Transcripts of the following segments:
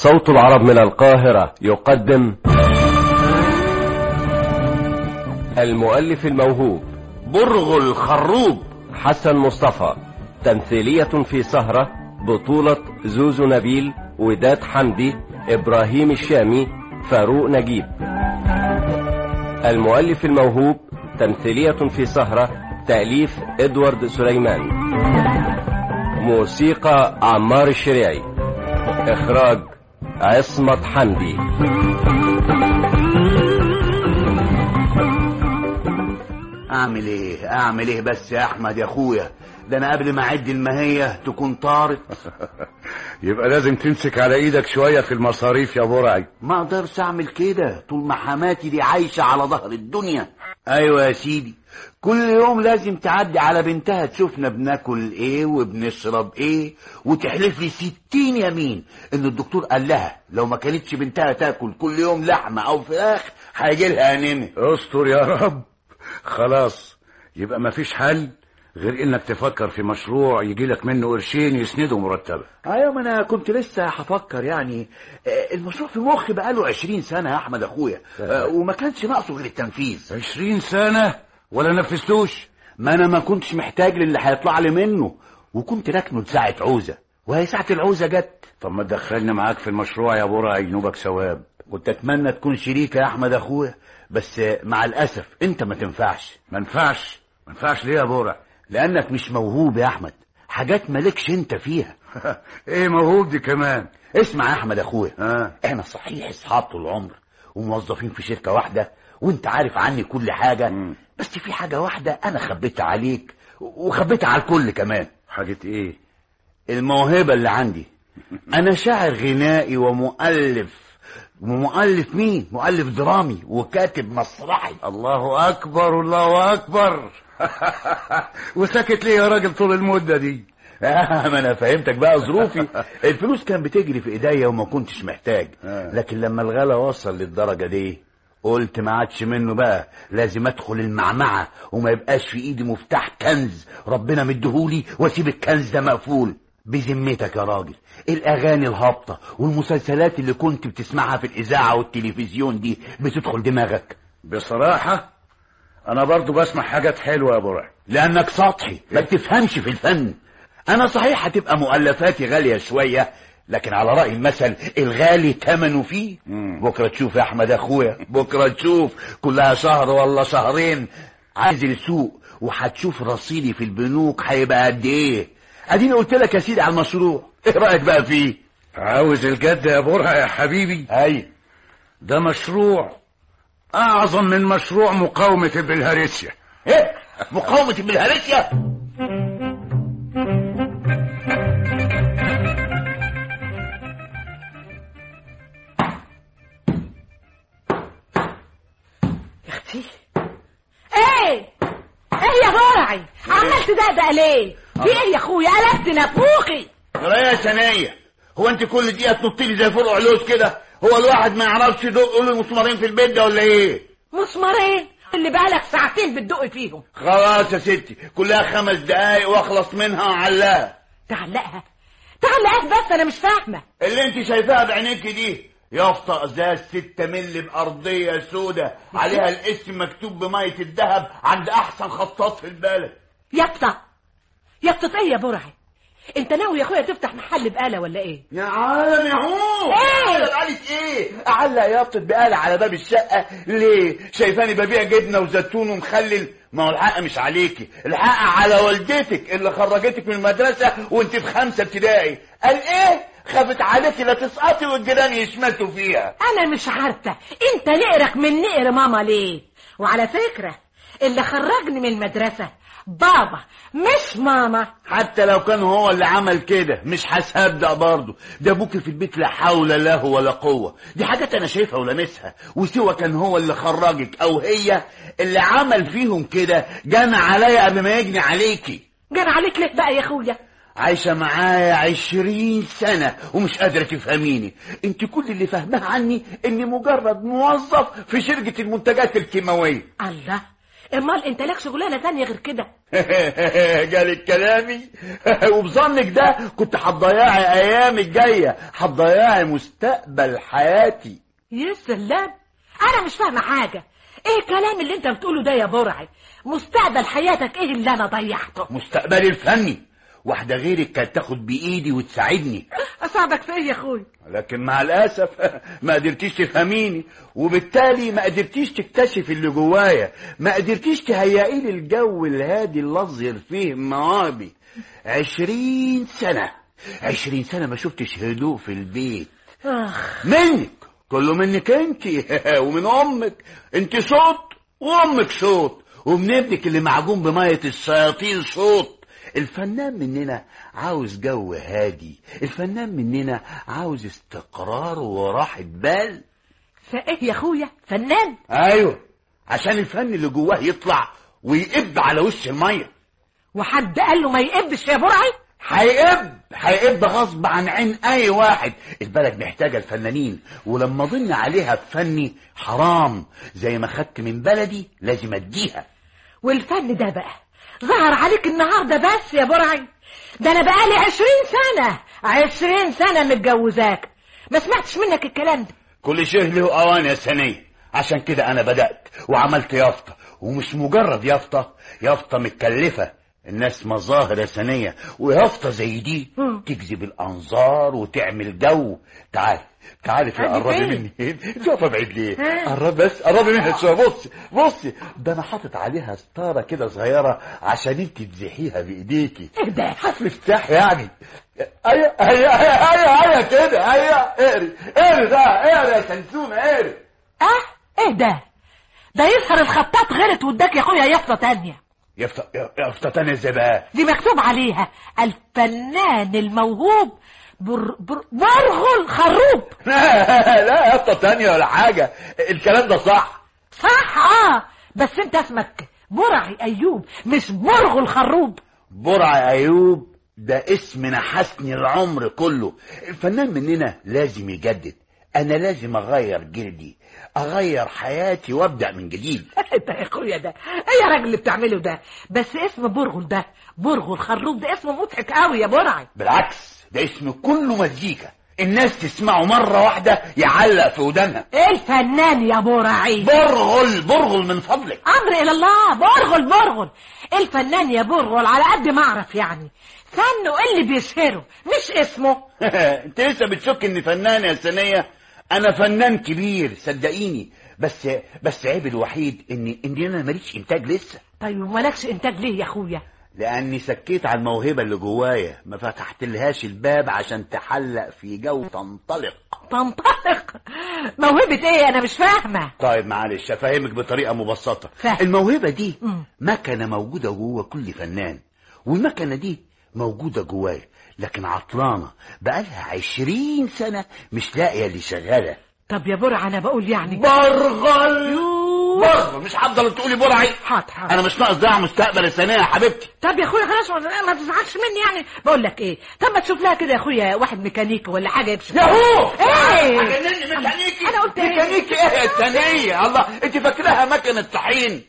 صوت العرب من القاهرة يقدم المؤلف الموهوب برغ الخروب حسن مصطفى تمثيلية في سهرة بطولة زوزو نبيل وداد حمدي إبراهيم الشامي فاروق نجيب المؤلف الموهوب تمثيلية في سهرة تأليف إدوارد سليمان موسيقى عمار الشريعي إخراج عصمت حمدي اعمل ايه اعمل ايه بس يا احمد يا اخويا ده انا قبل ما اعد المهية تكون طارت يبقى لازم تمسك على ايدك شوية في المصاريف يا برعي ما اقدرش اعمل كده طول ما حماتي دي عايشة على ظهر الدنيا ايوه يا سيدي كل يوم لازم تعدي على بنتها تشوفنا بناكل ايه وبنشرب ايه وتحلف لي ستين يمين ان الدكتور قال لها لو ما كانتش بنتها تاكل كل يوم لحمة او فراخ هيجي لها انيميا استر يا رب خلاص يبقى مفيش حل غير انك تفكر في مشروع يجيلك منه قرشين يسندوا مرتبك ايوه ما انا كنت لسه هفكر يعني آه، المشروع في مخي بقاله عشرين سنة يا احمد اخويا آه، وما كانش ناقصه غير التنفيذ عشرين سنة ولا نفذتوش ما انا ما كنتش محتاج للي هيطلع لي منه وكنت راكنه لساعة عوزة وهي ساعة العوزة جت طب ما تدخلني معاك في المشروع يا برعي نوبك ثواب كنت اتمنى تكون شريك يا احمد اخويا بس آه، مع الاسف انت ما تنفعش ما ينفعش ما ينفعش ليه يا برع لانك مش موهوب يا احمد حاجات مالكش انت فيها ايه موهوب دي كمان اسمع يا احمد اخويا اه احنا صحيح اصحاب طول العمر وموظفين في شركة واحدة وانت عارف عني كل حاجة مم. بس في حاجة واحدة انا خبيتها عليك وخبيتها على الكل كمان حاجة ايه الموهبة اللي عندي انا شاعر غنائي ومؤلف ومؤلف مين مؤلف درامي وكاتب مسرحي الله اكبر الله اكبر وسكت ليه يا راجل طول المدة دي آه، ما انا فهمتك بقى ظروفي الفلوس كان بتجري في ايديا وما كنتش محتاج آه. لكن لما الغلا وصل للدرجة دي قلت ما عادش منه بقى لازم ادخل المعمعة وما يبقاش في ايدي مفتاح كنز ربنا مديهولي واسيب الكنز ده مقفول بذمتك يا راجل الاغاني الهابطة والمسلسلات اللي كنت بتسمعها في الاذاعة والتلفزيون دي بتدخل دماغك بصراحة انا برضو بسمع حاجات حلوة يا برعي لانك سطحي ما بتفهمش في الفن انا صحيح هتبقى مؤلفاتي غالية شوية لكن على رأي المثل الغالي ثمنه فيه مم. بكرة تشوف يا احمد اخويا بكرة تشوف كلها شهر ولا شهرين عايز السوق وهتشوف رصيدي في البنوك هيبقى قد ايه اديني قلت لك يا سيدي على المشروع ايه رأيك بقى فيه عاوز الجد يا برعي يا حبيبي اي ده مشروع اعظم من مشروع مقاومة البلهارسيا ايه مقاومة بالهرسيا اختي ايه ايه يا برعي عمال تدقدق ليه في ايه يا اخويا قلبت نافوخي يا ثانية هو انت كل دقيقة تنط لي زي فرع لوز كده هو الواحد ما يعرفش يدق له مسمارين في البيت ده ولا ايه مسمارين اللي بقالك ساعتين بتدق فيهم خلاص يا ستي كلها خمس دقايق واخلص منها وعلقها تعلقها تعلقها بس انا مش فاهمه اللي انت شايفاها بعينيك دي يافطة ازاز ستة ملي بأرضية سودة عليها الاسم مكتوب بمية الذهب عند أحسن خطاط في البلد يبطأ يبطأ ايه يا برعي انت ناوي يا اخويا تفتح محل بقالة ولا ايه يا عالم يا هو ايه؟ علق عليك ايه اعلق يافطة بقالة على باب الشقة ليه شايفاني ببيع جبنة وزيتون ومخلل ما هو الحق مش عليكي الحق على والدتك اللي خرجتك من المدرسة وانت في خمسة ابتدائي قال ايه خافت عليكي لا تسقطي والجيران يشمتوا فيها انا مش عارفه انت نقرك من نقر ماما ليه وعلى فكره اللي خرجني من المدرسه بابا مش ماما حتى لو كان هو اللي عمل كده مش هصدق برضه ده ابوك في البيت لا حول له ولا قوه دي حاجات انا شايفها ولامسها وسوى كان هو اللي خرجك او هي اللي عمل فيهم كده جنى عليا قبل ما يجني عليكي جرى عليك ليه بقى يا اخويا عايشة معايا عشرين سنة ومش قادرة تفهميني انت كل اللي فاهماه عني اني مجرد موظف في شركة المنتجات الكيماوية الله امال انت لك شغلانه تانية غير كده جالك كلامي وبظنك ده كنت هتضيعي ايامي الجايه هتضيعي مستقبل حياتي يا سلام انا مش فاهمه حاجه ايه الكلام اللي انت بتقوله ده يا برعي مستقبل حياتك ايه اللي انا ضيعته مستقبلي الفني واحده غيرك كانت تاخد بايدي وتساعدني اساعدك في ايه يا اخوي لكن مع الاسف ما قدرتيش تفهميني وبالتالي ما قدرتيش تكتشف اللي جوايا ما قدرتيش تهيئي لي الجو الهادي اللي اظهر فيه مواهبي عشرين سنه عشرين سنه ما شفتش هدوء في البيت اخ منك كله منك انت ومن امك انت صوت وامك صوت ومن ابنك اللي معجون بميه الشياطين صوت الفنان مننا عاوز جو هادي الفنان مننا عاوز استقرار وراحة بال فايه يا اخويا فنان ايوه عشان الفن اللي جواه يطلع ويقب على وش الميه وحد قال له ما يقبش يا برعي هيقب هيقب غصب عن عين اي واحد البلد محتاجه الفنانين ولما ضن عليها بفني حرام زي ما خدت من بلدي لازم اديها والفن ده بقى ظهر عليك النهارده بس يا برعي ده انا بقالي عشرين سنة عشرين سنة متجوزاك ما سمعتش منك الكلام ده كل شيء له اوان يا سنية عشان كده انا بدأت وعملت يافطة ومش مجرد يافطة يافطة متكلفة الناس مظاهر يا سنية ويافطة زي دي مم. تجذب الأنظار وتعمل جو تعال تعالي في عندي قربي فين؟ مني انت واقفه بعيد ليه ها؟ قرب بس قربي منها شويه بصي بصي ده انا حاطط عليها ستاره كده صغيره عشان انت تزحيها بايديكي ايه ده حرف افتح يعني ايوه ايوه ايوه ايوه ايوه كده ايوه اقري اقري ده اقري يا سنسومه اقري اه ايه ده ده يظهر الخطاط غلط واداك يا اخويا يافطة تانية يفطر يفطر تاني ازاي بقى دي مكتوب عليها الفنان الموهوب بر بر برغل خروب لا يفطر تانية ولا حاجه الكلام ده صح صح اه بس انت اسمك برعي ايوب مش برغل خروب برع ايوب ده اسم نحسني العمر كله الفنان مننا لازم يجدد انا لازم اغير جلدي اغير حياتي وابدا من جديد انت يا اخويا ده ايه يا راجل اللي بتعمله ده بس اسم برغل ده برغل خروب ده اسم مضحك قوي يا برعي بالعكس ده اسم كله مزيكا الناس تسمعه مرة واحدة يعلق في ودانها الفنان يا برعي برغل برغل من فضلك امر الى الله برغل برغل الفنان يا برغل على قد ما اعرف يعني فنه اللي بيشهره مش اسمه انت لسه بتشك اني فنان يا سنية انا فنان كبير صدقيني بس بس عيب الوحيد اني اني انا ماليش انتاج لسه طيب ومالكش انتاج ليه يا اخويا لاني سكيت على الموهبة اللي جوايا ما فتحت لهاش الباب عشان تحلق في جو تنطلق تنطلق موهبة ايه انا مش فاهمة طيب معلش افهمك بطريقة مبسطة فاهم. الموهبة دي مم. مكنة موجودة جوه كل فنان والمكنة دي موجودة جوايا لكن عطلانة بقالها عشرين سنة مش لاقية اللي شغالة طب يا برع انا بقول يعني برغل برغل مش هفضل تقولي برعي حاضر حاضر انا مش ناقص ضياع مستقبل الثانية يا حبيبتي طب يا اخويا خلاص ما ما تزعلش مني يعني بقول لك ايه طب ما تشوف لها كده يا اخويا واحد ميكانيكي ولا حاجه يكشف ياهو ايه ميكانيكي ميكانيكي أنا قلت إيه؟ ميكانيكي ايه يا ثانية الله انت فاكراها مكنة طحين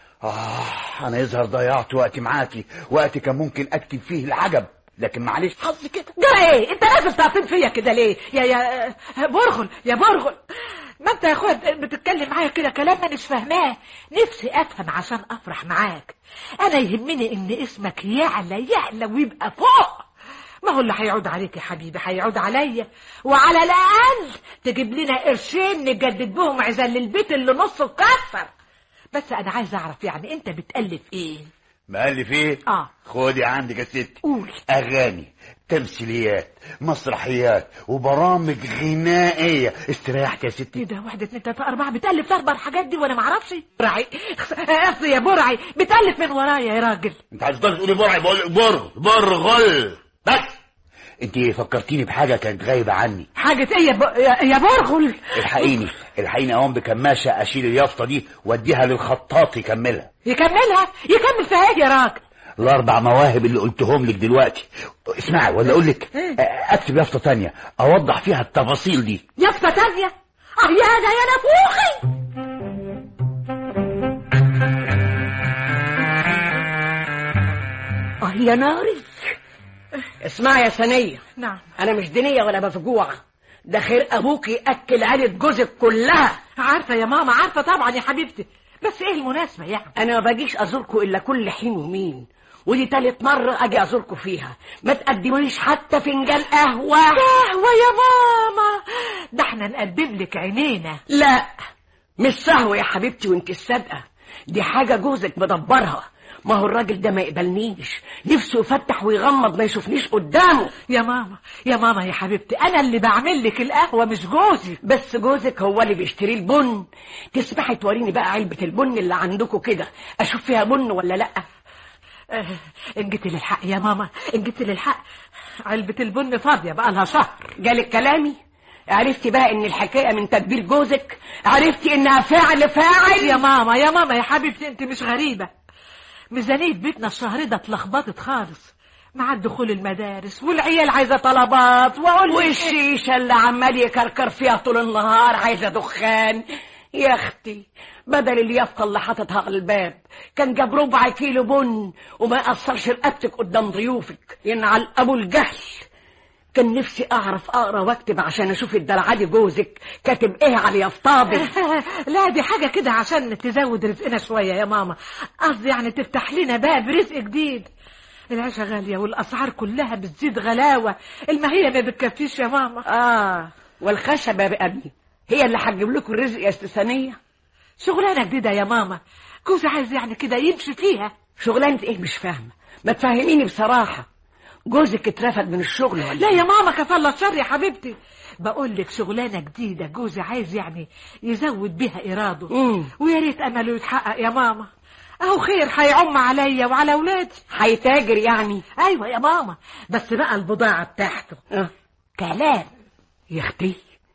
اه انا يظهر ضيعت وقتي معاكي وقت كان ممكن اكتب فيه العجب لكن معلش حظي كده جرى ايه انت لازم تعطين فيا كده ليه يا يا برغل يا برغل ما انت يا اخويا بتتكلم معايا كده كلام ما مش فاهماه نفسي افهم عشان افرح معاك انا يهمني ان اسمك يعلى يعلى ويبقى فوق ما هو اللي هيعود عليك يا حبيبي هيعود عليا وعلى الاقل تجيب لنا قرشين نجدد بهم عزل البيت اللي نصه اتكسر بس انا عايز اعرف يعني انت بتالف ايه مالي ايه اه خدي عندك يا ستي قول اغاني تمثيليات مسرحيات وبرامج غنائيه استريحت يا ايه ستي ده واحد اتنين تلاته اربعه بتالف اربع الحاجات دي وانا معرفش برعي قصدي يا برعي بتالف من ورايا يا راجل انت هتفضل تقولي برعي بقول برغ برغل بس انت فكرتيني بحاجه كانت غايبه عني حاجة ايه يا, ب... يا- يا برغل الحقيني الحقيني اقوم بكماشه اشيل اليافطه دي واديها للخطاط يكملها يكملها يكمل فيها ايه يا راجل الاربع مواهب اللي قلتهم لك دلوقتي اسمعي ولا اقول لك ايه؟ اكتب يافطه تانية اوضح فيها التفاصيل دي يافطة تانية اه يا ده يا نفوخي يا ناري اسمع يا سنية نعم انا مش دينية ولا مفجوعة ده خير ابوك ياكل عيلة جوزك كلها عارفة يا ماما عارفة طبعا يا حبيبتي بس ايه المناسبة يعني انا ما باجيش ازوركم الا كل حين ومين ودي تالت مرة اجي ازوركم فيها ما تقدموليش حتى فنجان قهوة قهوة يا ماما ده احنا نقدم لك عينينا لا مش سهوة يا حبيبتي وانت الصادقة دي حاجة جوزك مدبرها ما هو الراجل ده ما يقبلنيش نفسه يفتح ويغمض ما يشوفنيش قدامه يا ماما يا ماما يا حبيبتي انا اللي بعمل لك القهوة مش جوزي بس جوزك هو اللي بيشتري البن تسمحي توريني بقى علبة البن اللي عندكم كده اشوف فيها بن ولا لا آه، ان جيت للحق يا ماما ان جيت للحق علبة البن فاضية بقى لها شهر جالك كلامي عرفتي بقى ان الحكاية من تدبير جوزك عرفتي انها فعل فاعل يا ماما يا ماما يا حبيبتي انت مش غريبة ميزانية بيتنا الشهر ده اتلخبطت خالص مع دخول المدارس والعيال عايزة طلبات واقول لك إيه؟ والشيشة اللي عمال يكركر فيها طول النهار عايزة دخان يا اختي بدل اليافطة اللي حاططها على الباب كان جاب ربع كيلو بن وما يقصرش رقبتك قدام ضيوفك ينعل ابو الجهل كان نفسي اعرف اقرا واكتب عشان اشوف الدلعادي جوزك كاتب ايه على اليافطابي لا دي حاجة كده عشان تزود رزقنا شوية يا ماما قصدي يعني تفتح لنا باب رزق جديد العيشة غالية والأسعار كلها بتزيد غلاوة المهية ما بتكفيش يا ماما اه والخشبة بقى دي هي اللي هتجيب لكم الرزق يا استثانية شغلانة جديدة يا ماما جوزي عايز يعني كده يمشي فيها شغلانة ايه مش فاهمة ما تفهميني بصراحة جوزك اترفد من الشغل ولا لا يا ماما كفالة الشر يا حبيبتي بقول لك شغلانة جديدة جوزي عايز يعني يزود بيها إراده مم. ويا ريت أمله يتحقق يا ماما أهو خير هيعم عليا وعلى أولادي هيتاجر يعني أيوة يا ماما بس بقى البضاعة بتاعته اه كلام يا اختي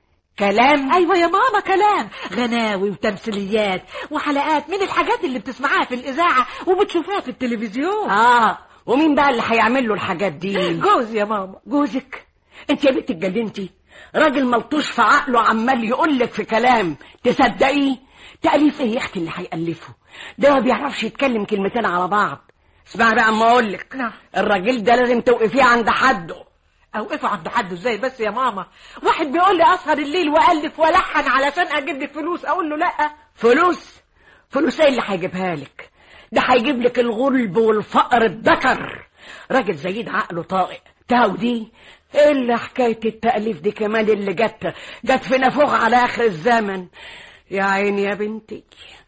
كلام ايوه يا ماما كلام غناوي وتمثيليات وحلقات من الحاجات اللي بتسمعها في الاذاعه وبتشوفها في التلفزيون اه ومين بقى اللي هيعمل له الحاجات دي جوز يا ماما جوزك انت يا بنت اتجننتي راجل ملطوش في عقله عمال يقول لك في كلام تصدقيه تأليف ايه يا اختي اللي هيألفه ده ما بيعرفش يتكلم كلمتين على بعض اسمعي بقى اما اقول لك نعم. الراجل ده لازم توقفيه عند حده اوقفوا عند حد ازاي بس يا ماما واحد بيقول لي اسهر الليل والف والحن علشان اجيب لك فلوس اقول له لا فلوس فلوس ايه اللي هيجيبها لك ده هيجيب لك الغلب والفقر الذكر راجل زيد عقله طائق تاو دي الا حكايه التاليف دي كمان اللي جت جت في نافوخ على اخر الزمن يا عيني يا بنتي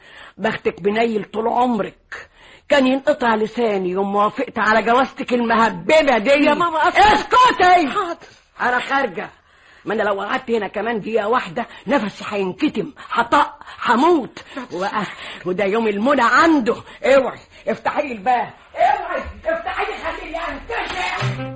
بختك بنيل طول عمرك كان ينقطع لساني يوم ما وافقت على جوازتك المهببه دي يا ماما أصلاً- اسكتي حاضر. انا خارجه ما انا لو قعدت هنا كمان دقيقه واحده نفسي هينكتم هطق هموت و... وده يوم المنى عنده اوعي افتحي لي الباب اوعي افتحي لي خليني انتشر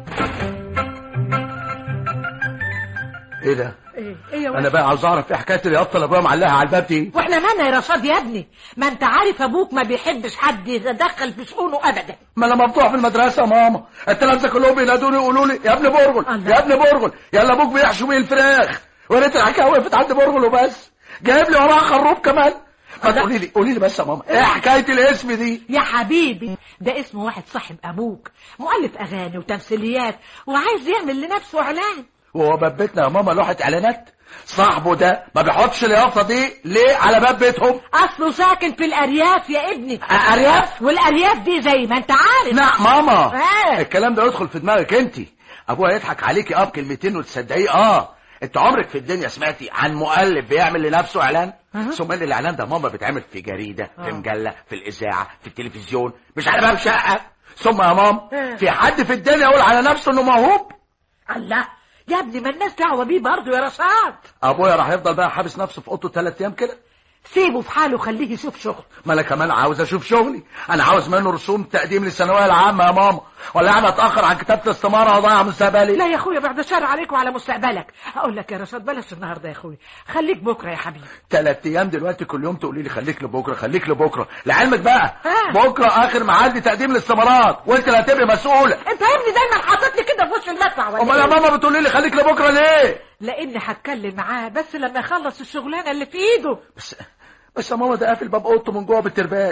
ايه ده ايه ايه يا انا ولد بقى عاوز اعرف ايه حكايه اليافطه اللي ابويا معلقها على الباب دي واحنا مالنا يا رشاد يا ابني ما انت عارف ابوك ما بيحبش حد يتدخل في شؤونه ابدا ما انا مفتوح في المدرسه يا ماما التلامذه كلهم بينادوني يقولوا لي يا ابن برغل الله. يا ابن برغل يلا ابوك بيحشو بيه الفراخ ويا ريت الحكايه وقفت عند برغل وبس جايب لي وراها خروب كمان ما تقولي لي قولي لي بس يا ماما ايه حكايه الاسم دي يا حبيبي ده اسم واحد صاحب ابوك مؤلف اغاني وتمثيليات وعايز يعمل لنفسه اعلان وهو باب بيتنا يا ماما لوحه اعلانات صاحبه ده ما بيحطش اليافطه دي ليه على باب بيتهم اصله ساكن في الارياف يا ابني ارياف والارياف دي زي ما انت عارف لا ماما آه. الكلام ده يدخل في دماغك انت ابوها يضحك عليكي اه بكلمتين وتصدقيه اه انت عمرك في الدنيا سمعتي عن مؤلف بيعمل لنفسه اعلان أها. ثم الاعلان ده ماما بيتعمل في جريده في مجله في الاذاعه في التلفزيون مش على باب شقه ثم يا ماما آه. في حد في الدنيا يقول على نفسه انه موهوب الله يا ابني ما الناس دعوه بيه برضه يا رشاد ابويا راح يفضل بقى حابس نفسه في اوضته ثلاث ايام كده سيبه في حاله خليه يشوف شغل ما انا كمان عاوز اشوف شغلي انا عاوز منه رسوم تقديم للثانويه العامه يا ماما ولا انا اتاخر عن كتابه الاستماره واضيع مستقبلي لا يا اخويا بعد الشر عليك وعلى مستقبلك هقول لك يا رشاد بلاش النهارده يا اخويا خليك بكره يا حبيبي ثلاث ايام دلوقتي كل يوم تقولي لي خليك لبكره خليك لبكره لعلمك بقى ها. بكره اخر ميعاد لتقديم الاستمارات وانت اللي هتبقي مسؤوله انت يا ابني دايما حاطط لي كده في وش المدفع ولا امال يا إيه؟ ماما بتقولي لي خليك لبكره ليه لاني هتكلم معاه بس لما يخلص الشغلانه اللي في ايده بس بس يا ماما ده قافل باب اوضته من جوه بالترباس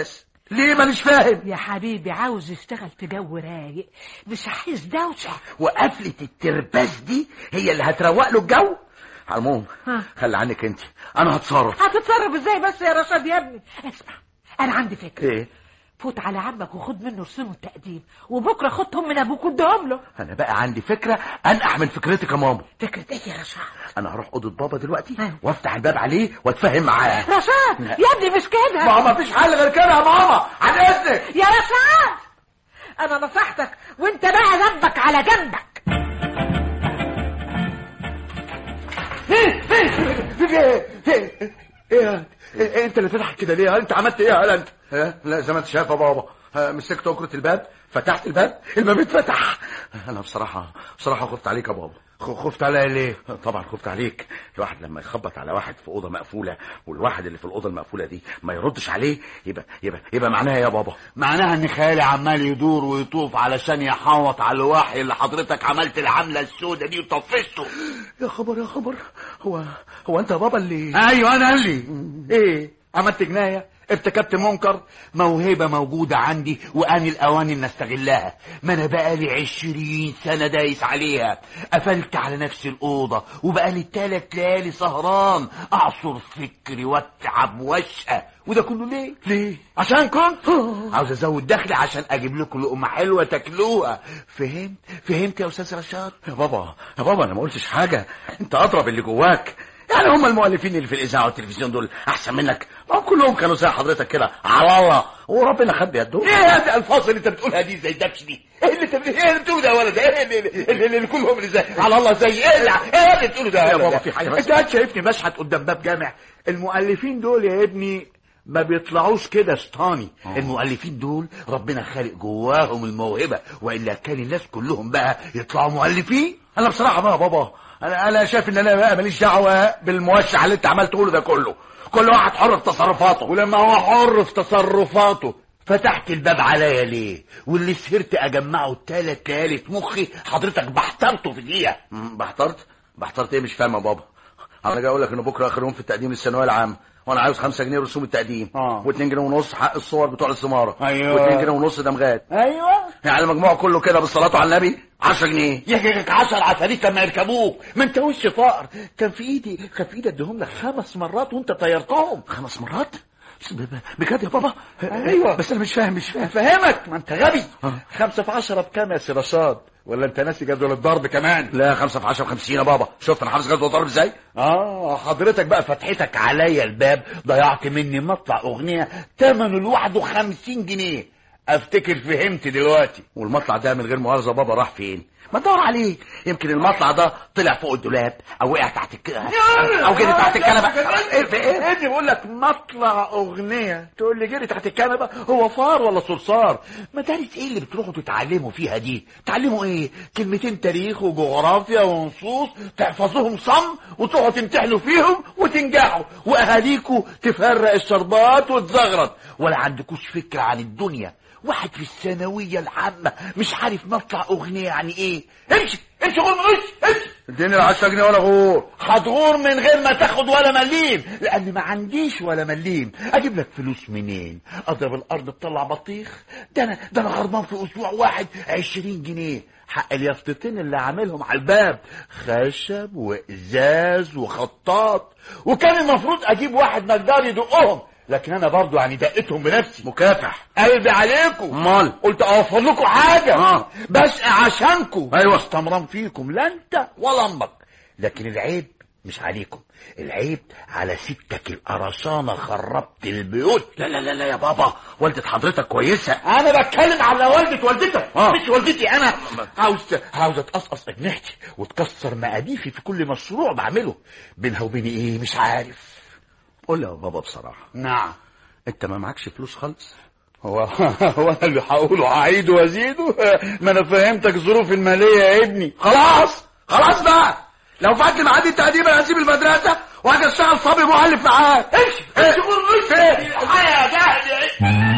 ليه مانيش فاهم يا حبيبي عاوز يشتغل في جو رايق مش عايز دوشه وقفلة الترباس دي هي اللي هتروق له الجو على العموم ها. خلي عنك انت انا هتصرف هتتصرف ازاي بس يا رشاد يا ابني اسمع انا عندي فكره ايه فوت على عمك وخد منه رسوم التقديم وبكره خدهم من ابوك واديهم له انا بقى عندي فكره انقح من فكرتك يا ماما فكره ايه يا رشاد انا هروح اوضه بابا دلوقتي ها. وافتح الباب عليه واتفاهم معاه رشاد يا ابني مش كده ما هو مفيش حل غير كده يا ماما عن اذنك يا رشاد انا نصحتك وانت بقى ذنبك على جنبك ايه ايه ايه ايه انت اللي تضحك كده ليه انت عملت ايه يا انت ها؟ لا زي ما انت شايف يا بابا ها، مسكت اكرة الباب فتحت الباب الباب اتفتح انا بصراحه بصراحه خفت عليك يا بابا خفت عليا ليه طبعا خفت عليك الواحد لما يخبط على واحد في اوضه مقفوله والواحد اللي في الاوضه المقفوله دي ما يردش عليه يبقى يبقى يبقى معناها إيه يا بابا معناها ان خيالي عمال يدور ويطوف علشان يحوط على الوحي اللي حضرتك عملت العملة السوداء دي وطفشته يا خبر يا خبر هو هو انت يا بابا اللي ايوه انا اللي ايه عملت جناية ارتكبت منكر موهبة موجودة عندي وآن الأوان إن استغلها ما أنا بقالي عشرين سنة دايس عليها قفلت على نفس الأوضة وبقالي تلات ليالي سهران أعصر فكري واتعب واشقى وده كله ليه؟ ليه عشان كنت عاوز ازود دخلي عشان اجيب لكم لقمه حلوه تاكلوها فهمت فهمت يا استاذ رشاد يا بابا يا بابا انا ما قلتش حاجه انت اضرب اللي جواك يعني هم المؤلفين اللي في الاذاعه والتلفزيون دول احسن منك ما هم كلهم كانوا زي حضرتك كده على الله وربنا خد بيدهم ايه هذه الالفاظ اللي انت بتقولها دي زي الدبش دي ايه اللي انت ايه اللي بتقوله ده يا ولد ايه اللي, اللي, اللي, اللي كلهم اللي زي على الله زي ايه اللي ايه اللي بتقوله ده يا ولد؟ بابا في حاجة بس. انت قاعد شايفني بشحت قدام باب جامع المؤلفين دول يا ابني ما بيطلعوش كده شطاني المؤلفين دول ربنا خالق جواهم الموهبه والا كان الناس كلهم بقى يطلعوا مؤلفين انا بصراحه بقى يا بابا انا انا شايف ان انا بقى ماليش دعوه بالموشع اللي انت عمال تقوله ده كله كل واحد حر في تصرفاته ولما هو حر في تصرفاته فتحت الباب عليا ليه واللي سهرت اجمعه تلات ليالي في مخي حضرتك بحترته في دقيقه مم، بحترت بحترت ايه مش فاهم يا بابا انا جاي اقول لك ان بكره اخر يوم في التقديم للثانويه العامه وانا عاوز 5 جنيه رسوم التقديم آه. و2 جنيه ونص حق الصور بتوع السماره أيوة. و2 جنيه ونص دمغات ايوه يعني المجموع كله كده بالصلاه على النبي 10 جنيه يجيك عشر عفاريت لما يركبوك ما انت وش فقر كان في ايدي كان في ايدي اديهم لك خمس مرات وانت طيرتهم خمس مرات بس ب- ب- بجد يا بابا ايوه بس انا مش فاهم مش فاهم فهمك ما انت غبي آه. خمسة في عشرة بكام يا سي رشاد ولا انت ناسي جدول الضرب كمان لا 5 في 10 ب 50 يا بابا شفت انا حافظ جدول ضرب ازاي اه حضرتك بقى فتحتك عليا الباب ضيعت مني مطلع اغنية ثمنه لوحده خمسين جنيه افتكر فهمت دلوقتي والمطلع ده من غير مؤاخذه يا بابا راح فين ما تدور عليه يمكن المطلع ده طلع فوق الدولاب او وقع تحت الك... او جري تحت الكنبه ايه في ايه ابني بقول لك مطلع اغنيه تقول لي جري تحت الكنبه هو فار ولا صرصار مدارس ايه اللي بتروحوا تتعلموا فيها دي تعلموا ايه كلمتين تاريخ وجغرافيا ونصوص تحفظوهم صم وتقعدوا تمتحنوا فيهم وتنجحوا واهاليكوا تفرق الشربات وتزغرط ولا عندكوش فكره عن الدنيا واحد في الثانويه العامه مش عارف مطلع اغنيه يعني ايه امشي امشي غور امشي امشي اديني ال 10 جنيه ولا غور هتغور من غير ما تاخد ولا مليم لان ما عنديش ولا مليم اجيب لك فلوس منين اضرب الارض تطلع بطيخ ده انا ده انا غرمان في اسبوع واحد عشرين جنيه حق اليافطتين اللي عاملهم على الباب خشب وازاز وخطاط وكان المفروض اجيب واحد نجار يدقهم لكن انا برضو يعني دقتهم بنفسي مكافح قلبي عليكم امال قلت اوفر لكم حاجه آه. بس عشانكم أيوة. استمران فيكم لا انت ولا امك لكن العيب مش عليكم العيب على ستك القرصانه خربت البيوت لا لا لا لا يا بابا والدة حضرتك كويسة انا بتكلم على والدة والدتك آه. مش والدتي انا عاوز عاوز اتقصقص اجنحتي وتكسر مقاديفي في كل مشروع بعمله بينها وبيني ايه مش عارف قول لي يا بابا بصراحة نعم انت ما معكش فلوس خالص هو هو انا اللي هقوله هعيد وازيده ما انا فهمتك الظروف الماليه يا ابني خلاص خلاص بقى لو فات لي ميعاد التقديم انا هسيب المدرسة وهاجي اشتغل صبي مؤلف معاك امشي امشي قول امشي يا جهل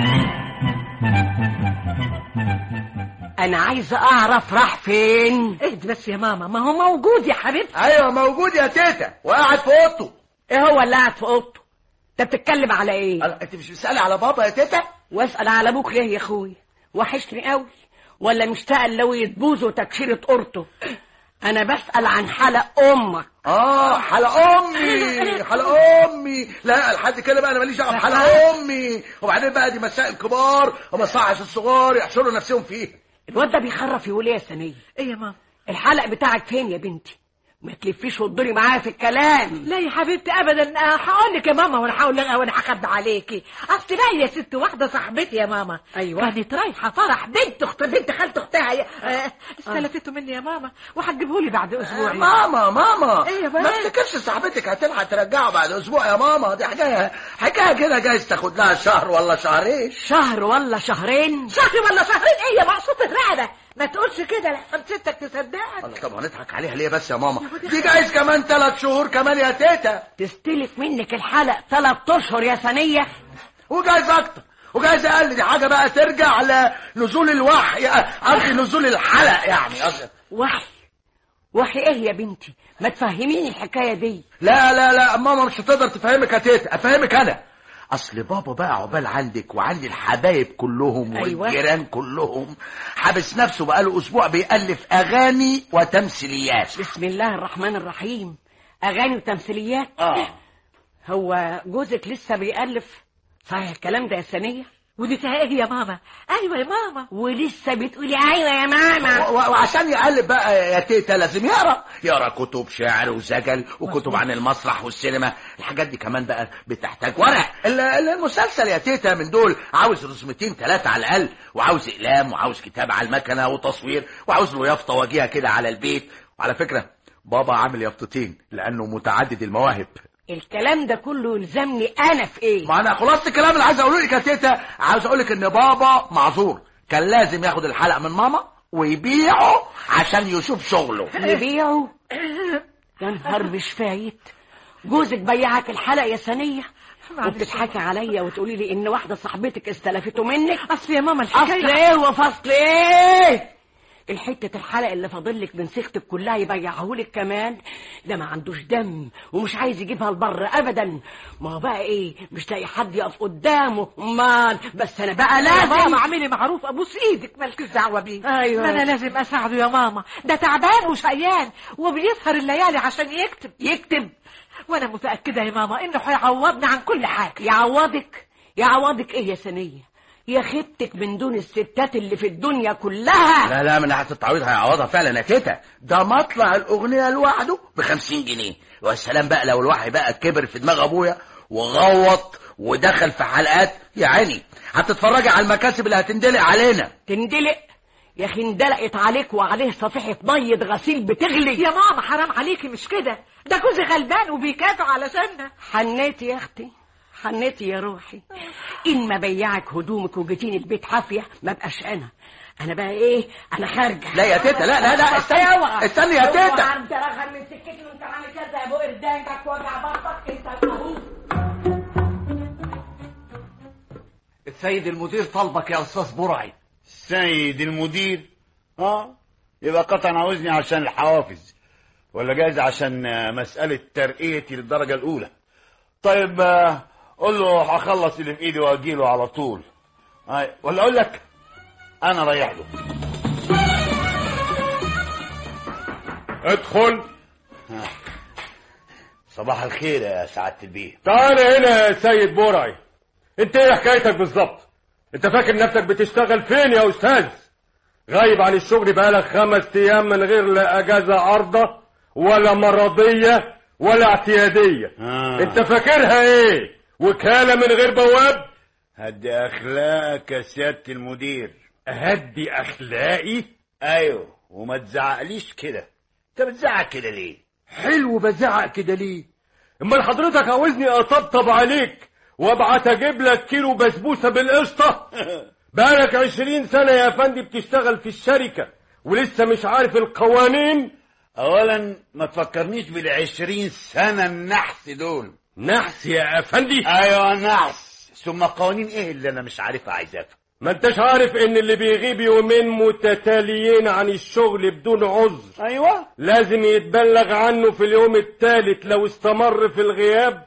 انا عايزه اعرف راح فين اهدي بس يا ماما ما هو موجود يا حبيبتي ايوه موجود يا تيتا وقاعد في اوضته ايه هو اللي قاعد في اوضته انت بتتكلم على ايه أنا- انت مش بتسالي على بابا يا تيتا واسال على ابوك ليه يا اخوي وحشني قوي ولا مشتاق لو يتبوز وتكشيرة قرطه انا بسال عن حلق امك اه حلق امي حلق امي لا لحد كده بقى انا ماليش دعوه بحلق امي وبعدين بقى دي مسائل كبار ومصاحف الصغار يحشروا نفسهم فيها الواد ده بيخرف يقول ايه يا سنيه ايه يا ماما الحلق بتاعك فين يا بنتي ما تلفيش وتدوري معايا في الكلام لا يا حبيبتي ابدا آه، هقول لك يا ماما وانا هقول لك وانا هخبي عليكي اصل بقى يا ست واحده صاحبتي يا ماما أيوة. كانت رايحه فرح بنت اخت بنت خالت اختها آه، استلفته مني يا ماما وهتجيبه لي بعد اسبوع ماما ماما إيه يا ما بنات؟ افتكرش صاحبتك هتلحق ترجعه بعد اسبوع يا ماما دي حكايه حكايه كده جايز تاخد لها شهر ولا شهرين شهر ولا شهرين شهر ولا شهرين ايه يا مقصود الرقبه ما تقولش كده لحسن ستك تصدقك الله طب هنضحك عليها ليه بس يا ماما دي جايز كمان ثلاث شهور كمان يا تيتا تستلف منك الحلق ثلاث اشهر يا سنيه وجايز اكتر وجايز اقل دي حاجه بقى ترجع لنزول الوحي قصدي نزول الحلق يعني قصدي وحي وحي ايه يا بنتي ما تفهميني الحكايه دي لا لا لا ماما مش هتقدر تفهمك يا تيتا افهمك انا اصل بابا بقى عقبال عندك وعند الحبايب كلهم أيوة. والجيران كلهم حابس نفسه بقاله اسبوع بيألف اغاني وتمثيليات بسم الله الرحمن الرحيم اغاني وتمثيليات اه هو جوزك لسه بيألف صحيح الكلام ده يا سنيه ودي فيها ايه يا ماما ايوه يا ماما ولسه بتقولي ايوه يا ماما و- و- وعشان يقلب بقى يا تيتا لازم يقرا يقرا كتب شعر وزجل وكتب عن المسرح والسينما الحاجات دي كمان بقى بتحتاج ورق ال- ال- المسلسل يا تيتا من دول عاوز رسمتين ثلاثة على الأقل وعاوز إقلام وعاوز كتاب على المكنة وتصوير وعاوز له يافطة واجهة كده على البيت وعلى فكرة بابا عامل يافطتين لأنه متعدد المواهب الكلام ده كله يلزمني انا في ايه ما انا خلاصة الكلام اللي عايز اقوله لك يا تيتا عاوز اقول لك ان بابا معذور كان لازم ياخد الحلقة من ماما ويبيعه عشان يشوف شغله يبيعوا يا نهار مش فايت جوزك بيعك الحلق يا سنية معلش. وبتضحكي عليا وتقولي لي ان واحدة صاحبتك استلفته منك اصل يا ماما اصل الحكايه ايه وفصل ايه الحتة الحلق اللي فاضلك من سيختك كلها يبيعهولك كمان ده ما عندوش دم ومش عايز يجيبها لبر ابدا ما هو بقى ايه مش لاقي حد يقف قدامه امال بس انا بقى يا لازم ماما اعملي معروف ابوس ايدك مالكش دعوه بيه أيوة. ما انا لازم اساعده يا ماما ده تعبان وشقيان وبيسهر الليالي عشان يكتب يكتب وانا متاكده يا ماما انه هيعوضني عن كل حاجه يعوضك يعوضك ايه يا سنية يا خيبتك من دون الستات اللي في الدنيا كلها لا لا من ناحيه التعويض هيعوضها فعلا يا تيتا ده مطلع الاغنيه لوحده ب 50 جنيه والسلام بقى لو الوحي بقى كبر في دماغ ابويا وغوط ودخل في حلقات يا عيني هتتفرجي على المكاسب اللي هتندلق علينا تندلق يا اخي اندلقت عليك وعليه صفيحة مية غسيل بتغلي يا ماما حرام عليكي مش كده ده جوزي غلبان وبيكافئ علشاننا حنيتي يا اختي حنيتي يا روحي ان ما بيعك هدومك وجيتيني البيت حافية ما بقاش انا انا بقى ايه انا خارجة لا يا تيتا لا لا لا استني اوعى. استني يا اوعى تيتا انت رغم من سكتي وانت عامل كذا يا ابو قردانك وجع بطنك انت القهوه السيد المدير طلبك يا استاذ برعي سيد المدير اه يبقى قطعا عاوزني عشان الحوافز ولا جايز عشان آه، مسألة ترقيتي للدرجة الأولى طيب آه، قول له هخلص اللي في إيدي وأجيله على طول آه، ولا أقول لك أنا رايح له ادخل صباح الخير يا سعادة البيه تعال هنا يا سيد برعي انت ايه حكايتك بالظبط انت فاكر نفسك بتشتغل فين يا استاذ غايب عن الشغل بقالك خمس ايام من غير لا اجازه عارضه ولا مرضيه ولا اعتياديه آه. انت فاكرها ايه وكاله من غير بواب هدي أخلاقك يا سيادة المدير اهدي اخلاقي أيوه وما تزعقليش كده أنت بتزعق كده ليه؟ حلو بزعق كده ليه امال حضرتك عاوزني اطبطب عليك وابعت اجيب لك كيلو بسبوسه بالقشطه بقالك عشرين سنه يا فندي بتشتغل في الشركه ولسه مش عارف القوانين أولا ما تفكرنيش بالعشرين سنة النحس دول نحس يا افندي ايوه نحس ثم قوانين ايه اللي انا مش عارفها عايز افهم ما انتش عارف ان اللي بيغيب يومين متتاليين عن الشغل بدون عذر ايوه لازم يتبلغ عنه في اليوم الثالث لو استمر في الغياب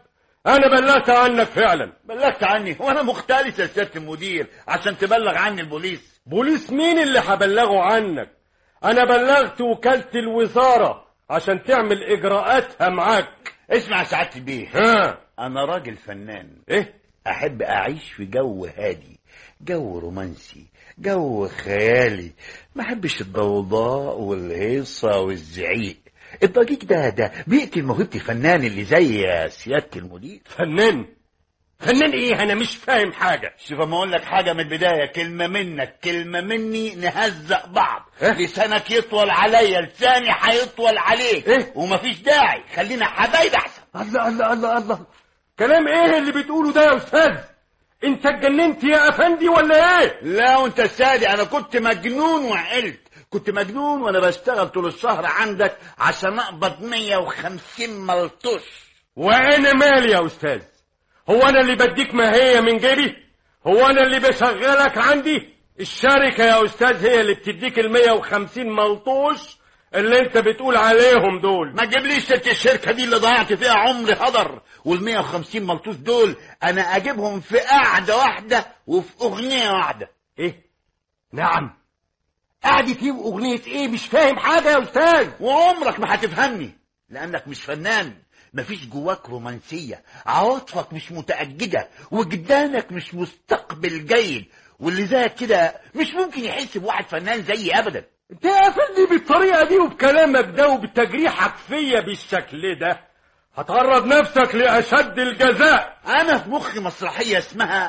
انا بلغت عنك فعلا بلغت عني وانا مختلس يا سياده المدير عشان تبلغ عني البوليس بوليس مين اللي هبلغه عنك انا بلغت وكالة الوزارة عشان تعمل اجراءاتها معاك اسمع يا سعاده البيه ها انا راجل فنان ايه احب اعيش في جو هادي جو رومانسي جو خيالي ما احبش الضوضاء والهيصه والزعيق الضجيج ده ده بيقتل موهبه الفنان اللي زي سياده المدير فنان فنان ايه انا مش فاهم حاجة شوف اما اقول لك حاجه من البدايه كلمه منك كلمه مني نهزق بعض إيه؟ لسانك يطول عليا لساني هيطول عليك إيه؟ ومفيش داعي خلينا حبايب احسن الله الله الله الله كلام ايه اللي بتقوله ده يا استاذ انت اتجننت يا افندي ولا ايه لا وانت سادي انا كنت مجنون وعقلت كنت مجنون وانا بشتغل طول الشهر عندك عشان اقبض 150 ملطوش وانا مالي يا استاذ هو انا اللي بديك ما هي من جيبي هو انا اللي بشغلك عندي الشركة يا استاذ هي اللي بتديك ال 150 ملطوش اللي انت بتقول عليهم دول ما تجيبليش سيره الشركه دي اللي ضيعت فيها عمري هدر وال 150 ملطوش دول انا اجيبهم في قعده واحده وفي اغنيه واحده ايه نعم قعدة ايه واغنية ايه مش فاهم حاجة يا استاذ وعمرك ما هتفهمني لانك مش فنان مفيش جواك رومانسية عواطفك مش متأججة وجدانك مش مستقبل جيد واللي زيك كده مش ممكن يحس بواحد فنان زيي ابدا انت يا افندي بالطريقة دي وبكلامك ده وبتجريحك فيا بالشكل ده هتعرض نفسك لأشد الجزاء انا في مخي مسرحية اسمها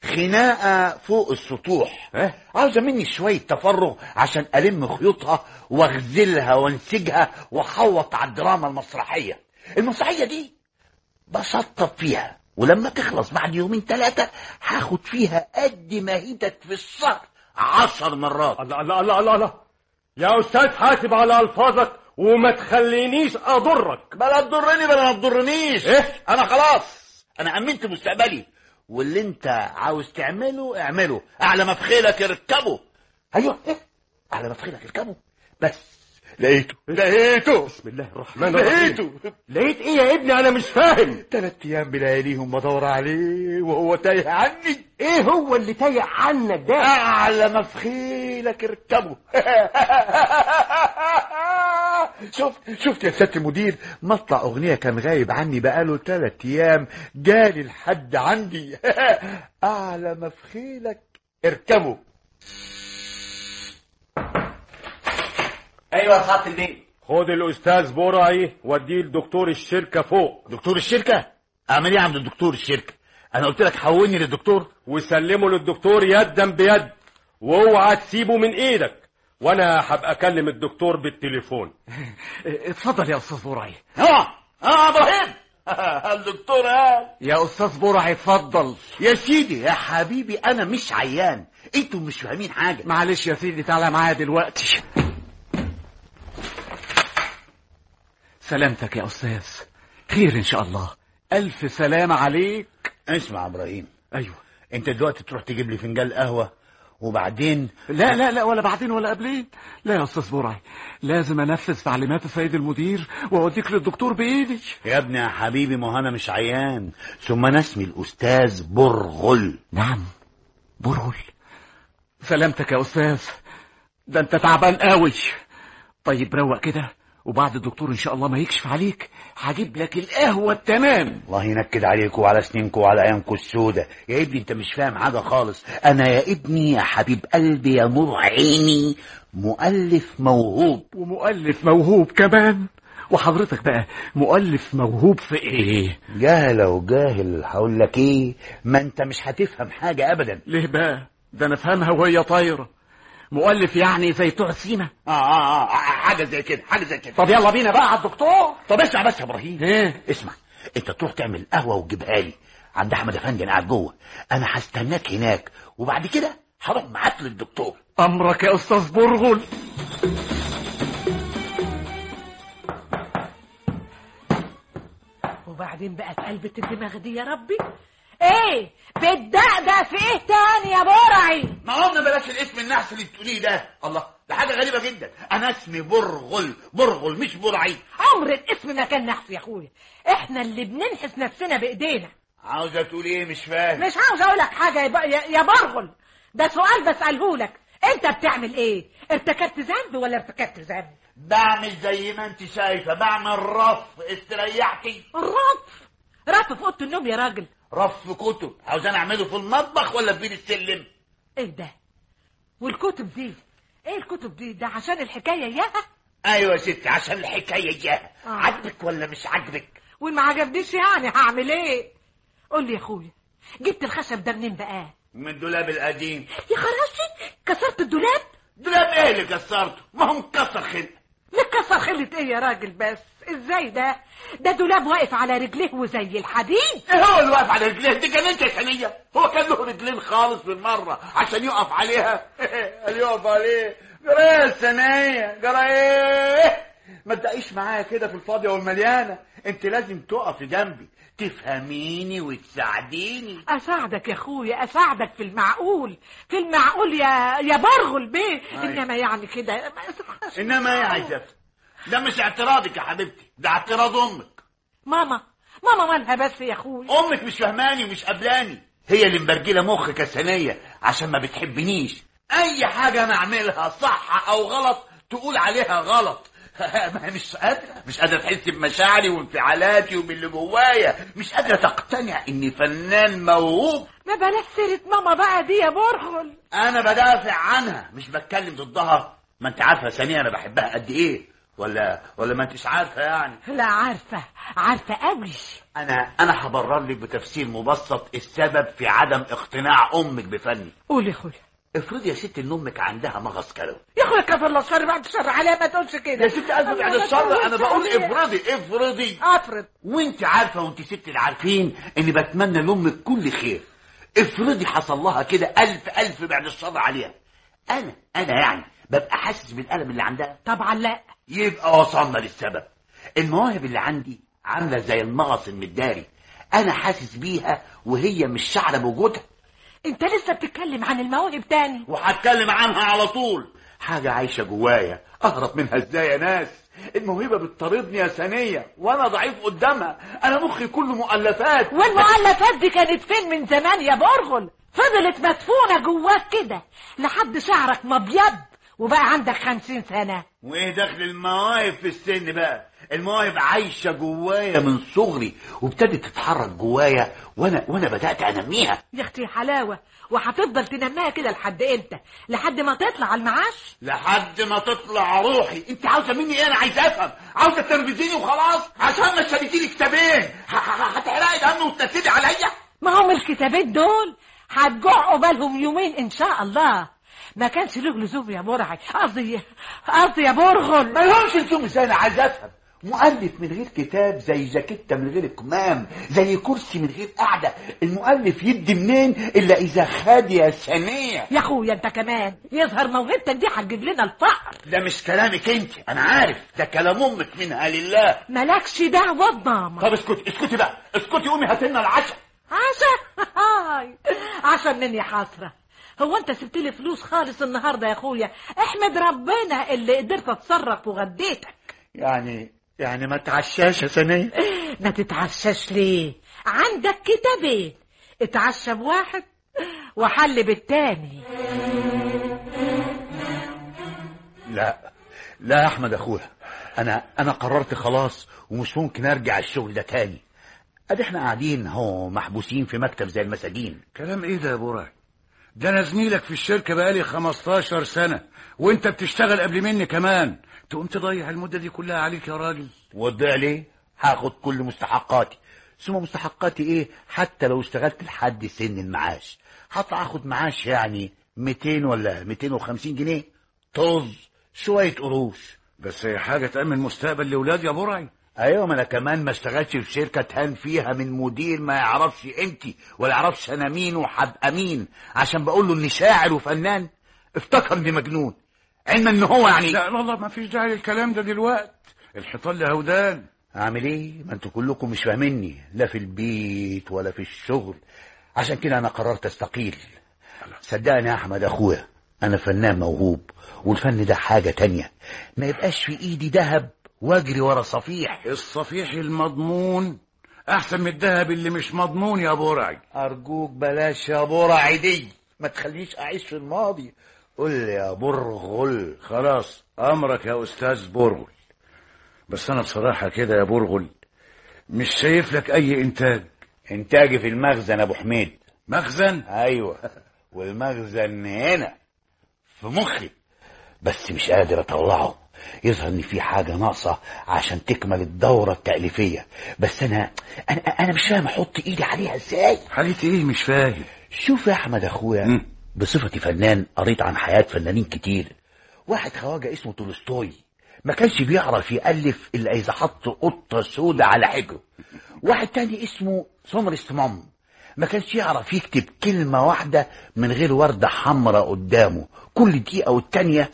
خناقة فوق السطوح اه؟ عاوزة مني شوية تفرغ عشان ألم خيوطها واغزلها وانسجها واحوط على الدراما المسرحية المسرحية دي بسطب فيها ولما تخلص بعد يومين ثلاثة هاخد فيها قد ما هيتك في الشهر عشر مرات الله الله الله الله الله يا استاذ حاسب على الفاظك وما تخلينيش اضرك بلا تضرني بلا ما تضرنيش إيه؟ انا خلاص انا امنت مستقبلي واللي انت عاوز تعمله اعمله اعلى ما في خيلك اركبه ايوه إيه؟ اعلى ما في خيلك اركبه بس لقيته لقيته بسم الله الرحمن الرحيم لقيته لقيت ايه يا ابني انا مش فاهم ثلاث ايام بلياليهم بدور عليه وهو تايه عني ايه هو اللي تايه عنك ده اعلى ما في خيلك اركبه شفت شفت يا سياده المدير مطلع اغنيه كان غايب عني بقاله ثلاث ايام جالي لحد عندي اعلى ما في خيلك اركبه ايوه يا سعاده البيت خد الاستاذ برعي وديه لدكتور الشركة فوق دكتور الشركه اعمل ايه عند الدكتور الشركه انا قلت لك حولني للدكتور وسلمه للدكتور يدا بيد واوعى تسيبه من ايدك وانا هبقى اكلم الدكتور بالتليفون اتفضل يا استاذ برعي اه اه ابراهيم الدكتور قال يا استاذ برعي اتفضل يا سيدي يا حبيبي انا مش عيان انتوا مش فاهمين حاجه معلش يا سيدي تعالى معايا دلوقتي سلامتك يا استاذ خير ان شاء الله الف سلامة عليك اسمع يا ابراهيم ايوه انت دلوقتي تروح تجيب لي فنجان قهوه وبعدين لا لا لا ولا بعدين ولا قبلين لا يا استاذ برعي لازم انفذ تعليمات السيد المدير واوديك للدكتور بايدي يا ابني يا حبيبي ما هو انا مش عيان ثم انا اسمي الاستاذ برغل نعم برغل سلامتك يا استاذ ده انت تعبان قوي طيب روق كده وبعد الدكتور ان شاء الله ما يكشف عليك هجيب لك القهوه التمام الله ينكد عليكم وعلى سنينكم وعلى ايامكم السودة يا ابني انت مش فاهم حاجه خالص انا يا ابني يا حبيب قلبي يا نور عيني مؤلف موهوب ومؤلف موهوب كمان وحضرتك بقى مؤلف موهوب في ايه جاهل وجاهل هقول لك ايه ما انت مش هتفهم حاجه ابدا ليه بقى ده انا افهمها وهي طايره مؤلف يعني زي بتوع السيما آه, اه اه حاجه زي كده حاجه زي كده طب يلا بينا بقى على الدكتور طب اسمع بس يا ابراهيم ايه اسمع انت تروح تعمل قهوه وتجيبها لي عند احمد افندي انا قاعد جوه انا هستناك هناك وبعد كده هروح معاك للدكتور امرك يا استاذ برغل وبعدين بقى قلبة الدماغ دي يا ربي ايه بتدقدق في ايه تاني يا برعي ما قلنا بلاش الاسم النحس اللي بتقوليه ده الله ده حاجه غريبه جدا انا اسمي برغل برغل مش برعي عمر الاسم ما كان نحس يا اخويا احنا اللي بننحس نفسنا بايدينا عاوزه تقول ايه مش فاهم مش عاوز اقول لك حاجه يا, ب... يا... يا برغل ده سؤال بساله لك انت بتعمل ايه ارتكبت ذنب ولا ارتكبت ذنب بعمل زي ما انت شايفه بعمل رف استريحتي الرف رف في اوضه النوم يا راجل رف كتب عاوز انا اعمله في المطبخ ولا في بيت السلم ايه ده والكتب دي ايه الكتب دي ده عشان الحكايه اياها ايوه يا ستي عشان الحكايه جاها آه. عاجبك ولا مش عاجبك وان ما عجبنيش يعني هعمل ايه قول لي يا اخويا جبت الخشب ده منين بقى من الدولاب القديم يا خراشي كسرت الدولاب دولاب ايه اللي كسرته ما هو مكسر خلق متكسر خلة ايه يا راجل بس ازاي ده ده دولاب واقف على رجليه وزي الحديد ايه هو اللي واقف على رجليه دي كان انت يا ثانيه هو كان له رجلين خالص بالمره عشان يقف عليها قال يقف عليه جرى ايه يا ثانيه جرى ايه ما تدقيش معايا كده في الفاضيه والمليانه انت لازم تقفي جنبي تفهميني وتساعديني اساعدك يا اخويا اساعدك في المعقول في المعقول يا يا برغل بيه انما يعني كده انما ايه يا عزت ده مش اعتراضك يا حبيبتي ده اعتراض امك ماما ماما مالها بس يا اخويا امك مش فهماني ومش قبلاني هي اللي مبرجله مخك يا ثانيه عشان ما بتحبنيش اي حاجه انا اعملها صح او غلط تقول عليها غلط ما هي مش قادره مش قادره تحس بمشاعري وانفعالاتي وباللي جوايا مش قادره تقتنع اني فنان موهوب ما بلاش سيره ماما بقى دي يا برغل انا بدافع عنها مش بتكلم ضدها ما انت عارفه ثانيه انا بحبها قد ايه ولا ولا ما انتش عارفه يعني لا عارفه عارفه قوي انا انا هبرر لك بتفسير مبسط السبب في عدم اقتناع امك بفني قول يا اخويا افرضي يا ست ان امك عندها مغص كلوي يا اخويا كفر الله الشر بعد الشر عليها ما تقولش كده يا ست اسف يعني الشر انا بقول افرضي افرضي افرض وانت عارفه وانت ست اللي عارفين اني بتمنى لامك كل خير افرضي حصل لها كده الف الف بعد الشر عليها انا انا يعني ببقى حاسس بالالم اللي عندها طبعا لا يبقى وصلنا للسبب المواهب اللي عندي عامله زي المغص المداري انا حاسس بيها وهي مش شعره بوجودها انت لسه بتتكلم عن المواهب تاني وهتكلم عنها على طول حاجة عايشة جوايا أهرب منها ازاي يا ناس الموهبة بتطاردني يا ثانية وأنا ضعيف قدامها أنا مخي كله مؤلفات والمؤلفات دي كانت فين من زمان يا برغل فضلت مدفونة جواك كده لحد شعرك ما ابيض وبقى عندك خمسين سنة وإيه دخل المواهب في السن بقى المواهب عايشة جوايا من صغري وابتدت تتحرك جوايا وأنا وأنا بدأت أنميها يا اختي حلاوة وهتفضل تنميها كده لحد امتى لحد ما تطلع على المعاش لحد ما تطلع روحي انت عاوزه مني ايه انا عايز افهم عاوزه تربزيني وخلاص عشان ما اشتريتي لي كتابين ه- ه- هتحرقي دم وتنكدي عليا ما هم الكتابين دول هتجوعوا بالهم يومين ان شاء الله ما كانش له لزوم يا مرعي قصدي قصدي يا برغل ما لهمش لزوم ازاي انا عايز افهم مؤلف من غير كتاب زي جاكيتة من غير كمام زي كرسي من غير قعدة المؤلف يدي منين إلا إذا خد يا ثانية يا اخويا انت كمان يظهر موهبتك دي هتجيب لنا الفقر ده مش كلامك انت انا عارف ده كلام امك منها لله مالكش دعوه بماما طب اسكتي اسكتي بقى اسكتي قومي هات لنا العشاء عشا هاي عشان مني حسرة هو انت سبت لي فلوس خالص النهارده يا اخويا احمد ربنا اللي قدرت اتصرف وغديتك يعني يعني ما تعشاش يا ثانية ما تتعشاش ليه عندك كتابين اتعشى بواحد وحل بالتاني لا لا يا احمد اخويا انا انا قررت خلاص ومش ممكن ارجع الشغل ده تاني ادي احنا قاعدين اهو محبوسين في مكتب زي المساجين كلام ايه ده يا برعي ده انا زميلك في الشركه بقالي 15 سنه وانت بتشتغل قبل مني كمان تقوم تضيع المده دي كلها عليك يا راجل وده ليه هاخد كل مستحقاتي ثم مستحقاتي ايه حتى لو اشتغلت لحد سن المعاش هطلع اخد معاش يعني 200 ولا 250 جنيه طز شويه قروش بس هي حاجه تامن مستقبل لاولادي يا برعي ايوه ما انا كمان ما اشتغلتش في شركه تهان فيها من مدير ما يعرفش قيمتي ولا يعرفش انا مين وهبقى مين عشان بقول له اني شاعر وفنان افتكرني مجنون علما ان هو يعني لا والله ما فيش داعي للكلام ده دلوقتي الحيطان لهودان اعمل ايه ما انتوا كلكم مش فاهميني لا في البيت ولا في الشغل عشان كده انا قررت استقيل صدقني يا احمد اخويا انا فنان موهوب والفن ده حاجة تانية ما يبقاش في ايدي دهب واجري ورا صفيح الصفيح المضمون احسن من الذهب اللي مش مضمون يا برعي ارجوك بلاش يا برعي دي ما تخليش اعيش في الماضي قول لي يا برغل خلاص امرك يا استاذ برغل بس انا بصراحة كده يا برغل مش شايف لك اي انتاج انتاجي في المخزن يا ابو حميد مخزن ايوه والمخزن هنا في مخي بس مش قادر اطلعه يظهر ان في حاجه ناقصه عشان تكمل الدوره التاليفيه بس انا انا انا مش فاهم احط ايدي عليها ازاي حالة ايه مش فاهم شوف يا احمد اخويا مم. بصفتي فنان قريت عن حياه فنانين كتير واحد خواجه اسمه تولستوي ما كانش بيعرف يألف إلا إذا حط قطة سودة على حجره واحد تاني اسمه سومرست مام ما كانش يعرف يكتب كلمة واحدة من غير وردة حمراء قدامه كل دقيقة والتانية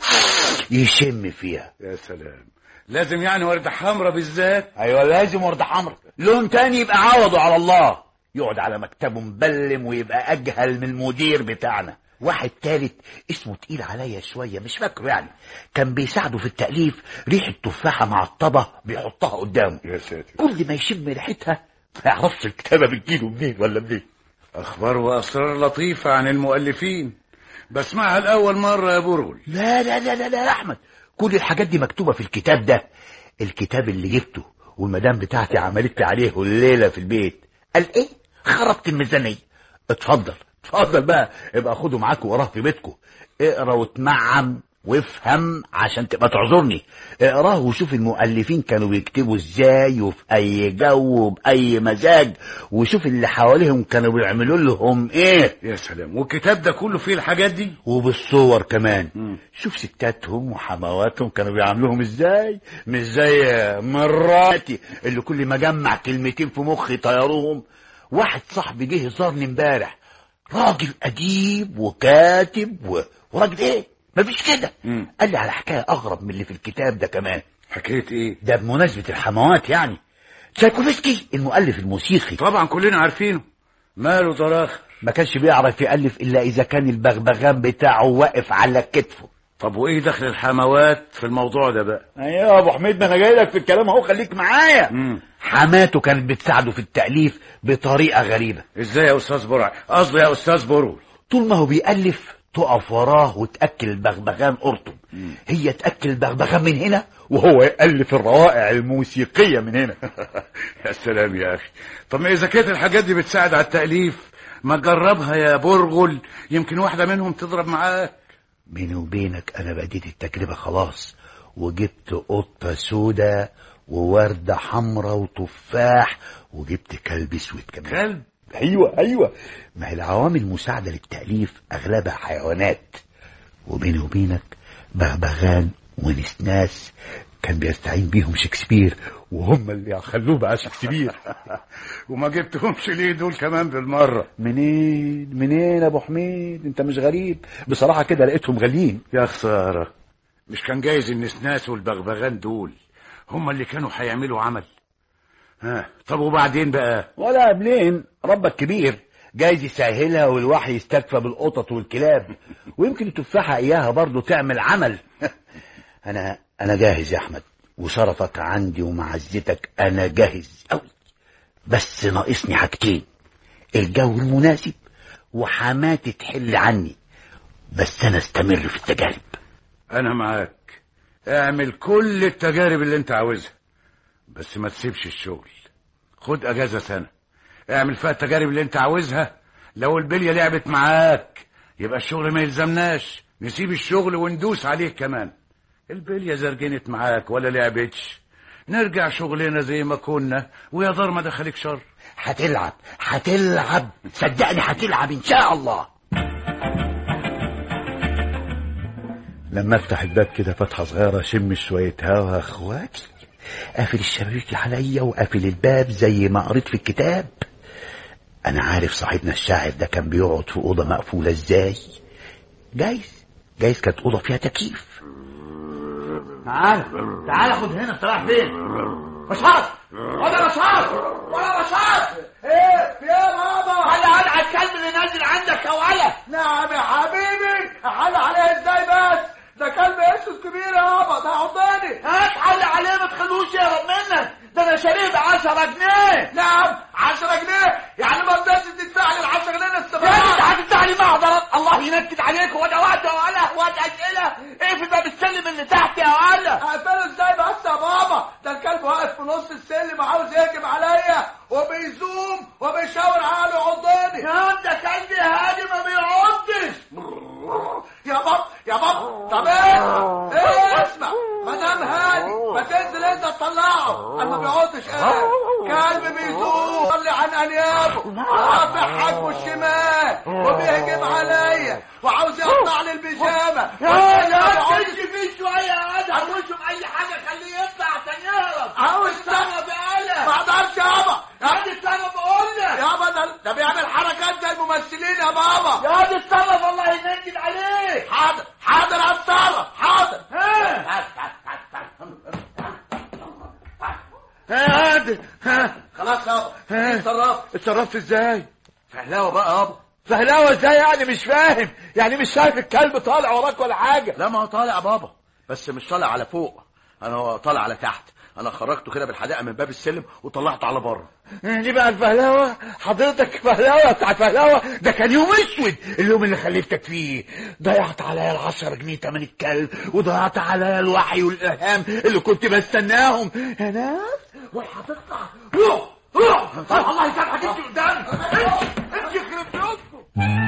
يشم فيها يا سلام لازم يعني وردة حمرا بالذات ايوه لازم وردة حمراء لون تاني يبقى عوضه على الله يقعد على مكتبه مبلم ويبقى اجهل من المدير بتاعنا واحد تالت اسمه تقيل عليا شويه مش فاكره يعني كان بيساعده في التاليف ريحه تفاحه معطبه بيحطها قدامه يا ساتر كل ما يشم ريحتها ما يعرفش الكتابه بتجيله منين ولا منين اخبار واسرار لطيفة عن المؤلفين بسمعها الاول مرة يا برغل لا لا لا لا لا يا احمد كل الحاجات دي مكتوبه في الكتاب ده الكتاب اللي جبته والمدام بتاعتي عملت لي عليه الليله في البيت قال ايه خربت الميزانيه اتفضل اتفضل بقى ابقى خده معاك وراه في بيتكم اقرا وتمعم وافهم عشان تبقى تعذرني اقراه وشوف المؤلفين كانوا بيكتبوا ازاي وفي اي جو وباي مزاج وشوف اللي حواليهم كانوا بيعملوا لهم ايه يا سلام والكتاب ده كله فيه الحاجات دي وبالصور كمان مم. شوف ستاتهم وحمواتهم كانوا بيعاملوهم ازاي مش زي مراتي اللي كل ما جمع كلمتين في مخي طيروهم واحد صاحبي جه زارني امبارح راجل اديب وكاتب و... وراجل ايه مفيش كده مم. قال لي على حكايه اغرب من اللي في الكتاب ده كمان حكاية ايه ده بمناسبه الحموات يعني تشايكوفسكي المؤلف الموسيقي طبعا كلنا عارفينه ماله ضراخ ما كانش بيعرف يألف إلا إذا كان البغبغان بتاعه واقف على كتفه طب وايه دخل الحموات في الموضوع ده بقى ايوه يا ابو حميد ما انا جاي لك في الكلام اهو خليك معايا مم. حماته كانت بتساعده في التأليف بطريقة غريبة ازاي يا استاذ برع قصدي يا استاذ برول طول ما هو بيألف تقف وراه وتأكل البغبغان قرطم هي تأكل البغبغان من هنا وهو يألف الروائع الموسيقية من هنا يا سلام يا اخي طب ما اذا كانت الحاجات دي بتساعد على التأليف ما تجربها يا برغل يمكن واحدة منهم تضرب معاك بيني وبينك انا بديت التجربة خلاص وجبت قطة سودة ووردة حمراء وتفاح وجبت كلب اسود كمان كلب ايوه ايوه ما هي العوامل المساعده للتاليف اغلبها حيوانات وبيني وبينك بغبغان ونسناس كان بيستعين بيهم شكسبير وهم اللي خلوه بقى شكسبير وما جبتهمش ليه دول كمان بالمرة منين منين يا ابو حميد انت مش غريب بصراحه كده لقيتهم غاليين يا خسارة مش كان جايز النسناس والبغبغان دول هم اللي كانوا هيعملوا عمل ها طب وبعدين بقى ولا قبلين ربك كبير جايز يسهلها والوحي يستكفى بالقطط والكلاب ويمكن التفاحة إياها برضو تعمل عمل أنا أنا جاهز يا أحمد وشرفك عندي ومعزتك أنا جاهز أوي بس ناقصني حاجتين الجو المناسب وحماتي تحل عني بس أنا استمر في التجارب انا معاك اعمل كل التجارب اللي انت عاوزها بس ما تسيبش الشغل خد اجازة سنة اعمل فيها التجارب اللي انت عاوزها لو البلية لعبت معاك يبقى الشغل ما يلزمناش نسيب الشغل وندوس عليه كمان البلية زرجنت معاك ولا لعبتش نرجع شغلنا زي ما كنا ويا دار ما دخلك شر هتلعب هتلعب صدقني هتلعب إن شاء الله لما افتح الباب كده فتحه صغيره اشم شويه هوا اخواتي قافل الشبابيك عليا وقافل الباب زي ما قريت في الكتاب انا عارف صاحبنا الشاعر ده كان بيقعد في اوضه مقفوله ازاي جايز جايز كانت اوضه فيها تكييف تعال تعال خد هنا انت رايح فين رشاد ولا رشاد ولا رشاد ايه يا بابا هلا هلا على الكلب اللي نازل عندك يا ولا نعم يا حبيبي حل عليه 10 جنيه نعم 10 جنيه يعني ما رضيتش تدفع لي ال 10 جنيه لسه يا انت هتدفع لي معذرات الله ينكد عليك وانا وقت ولا وقت اسئله ايه في باب السلم اللي تحت يا ولا اقفله ازاي بس يا بابا ده الكلب واقف في نص السلم عاوز يهجم عليا وبيزوم وبيشاور على عضاني يا انت كلبي هادي ما بيعضش يا بابا يا بابا طب ايه ايه اسمع ما دام هادي ما تنزل انت تطلعه انا ما بيقعدش ايه كلب بيزوم طلع عن انيابه رافع حجمه الشمال وبيهجم عليا وعاوز يقطع لي البيجامه يا تمشي فيه شويه يا ادم عاوزه باي حاجه خليه يطلع عشان يهرب عاوز استنى بقلق ما اقدرش يابا يا دي استنى بقول لك يابا ده ده بيعمل حركات زي الممثلين يا بابا يا دي استنى والله ينكد عليك حاضر حاضر اتصرف حاضر ها هادي ها خلاص يابا اتصرفت اتصرفت ازاي فهلاوه بقى يابا فهلاوه ازاي يعني مش فاهم يعني مش شايف الكلب طالع وراك ولا حاجه لا ما هو طالع بابا بس مش طالع على فوق انا هو طالع على تحت انا خرجته كده بالحدائق من باب السلم وطلعته على بره دي بقى الفهلاوه حضرتك فهلاوه بتاع فهلاوه ده كان يوم اسود اليوم اللي خلفتك فيه ضيعت عليا العشرة جنيه تمن الكلب وضيعت عليا الوحي والالهام اللي كنت بستناهم يا ناس وهتطلع روح روح طب الله يسامحك انت قدامي انت يخرب بيوتكم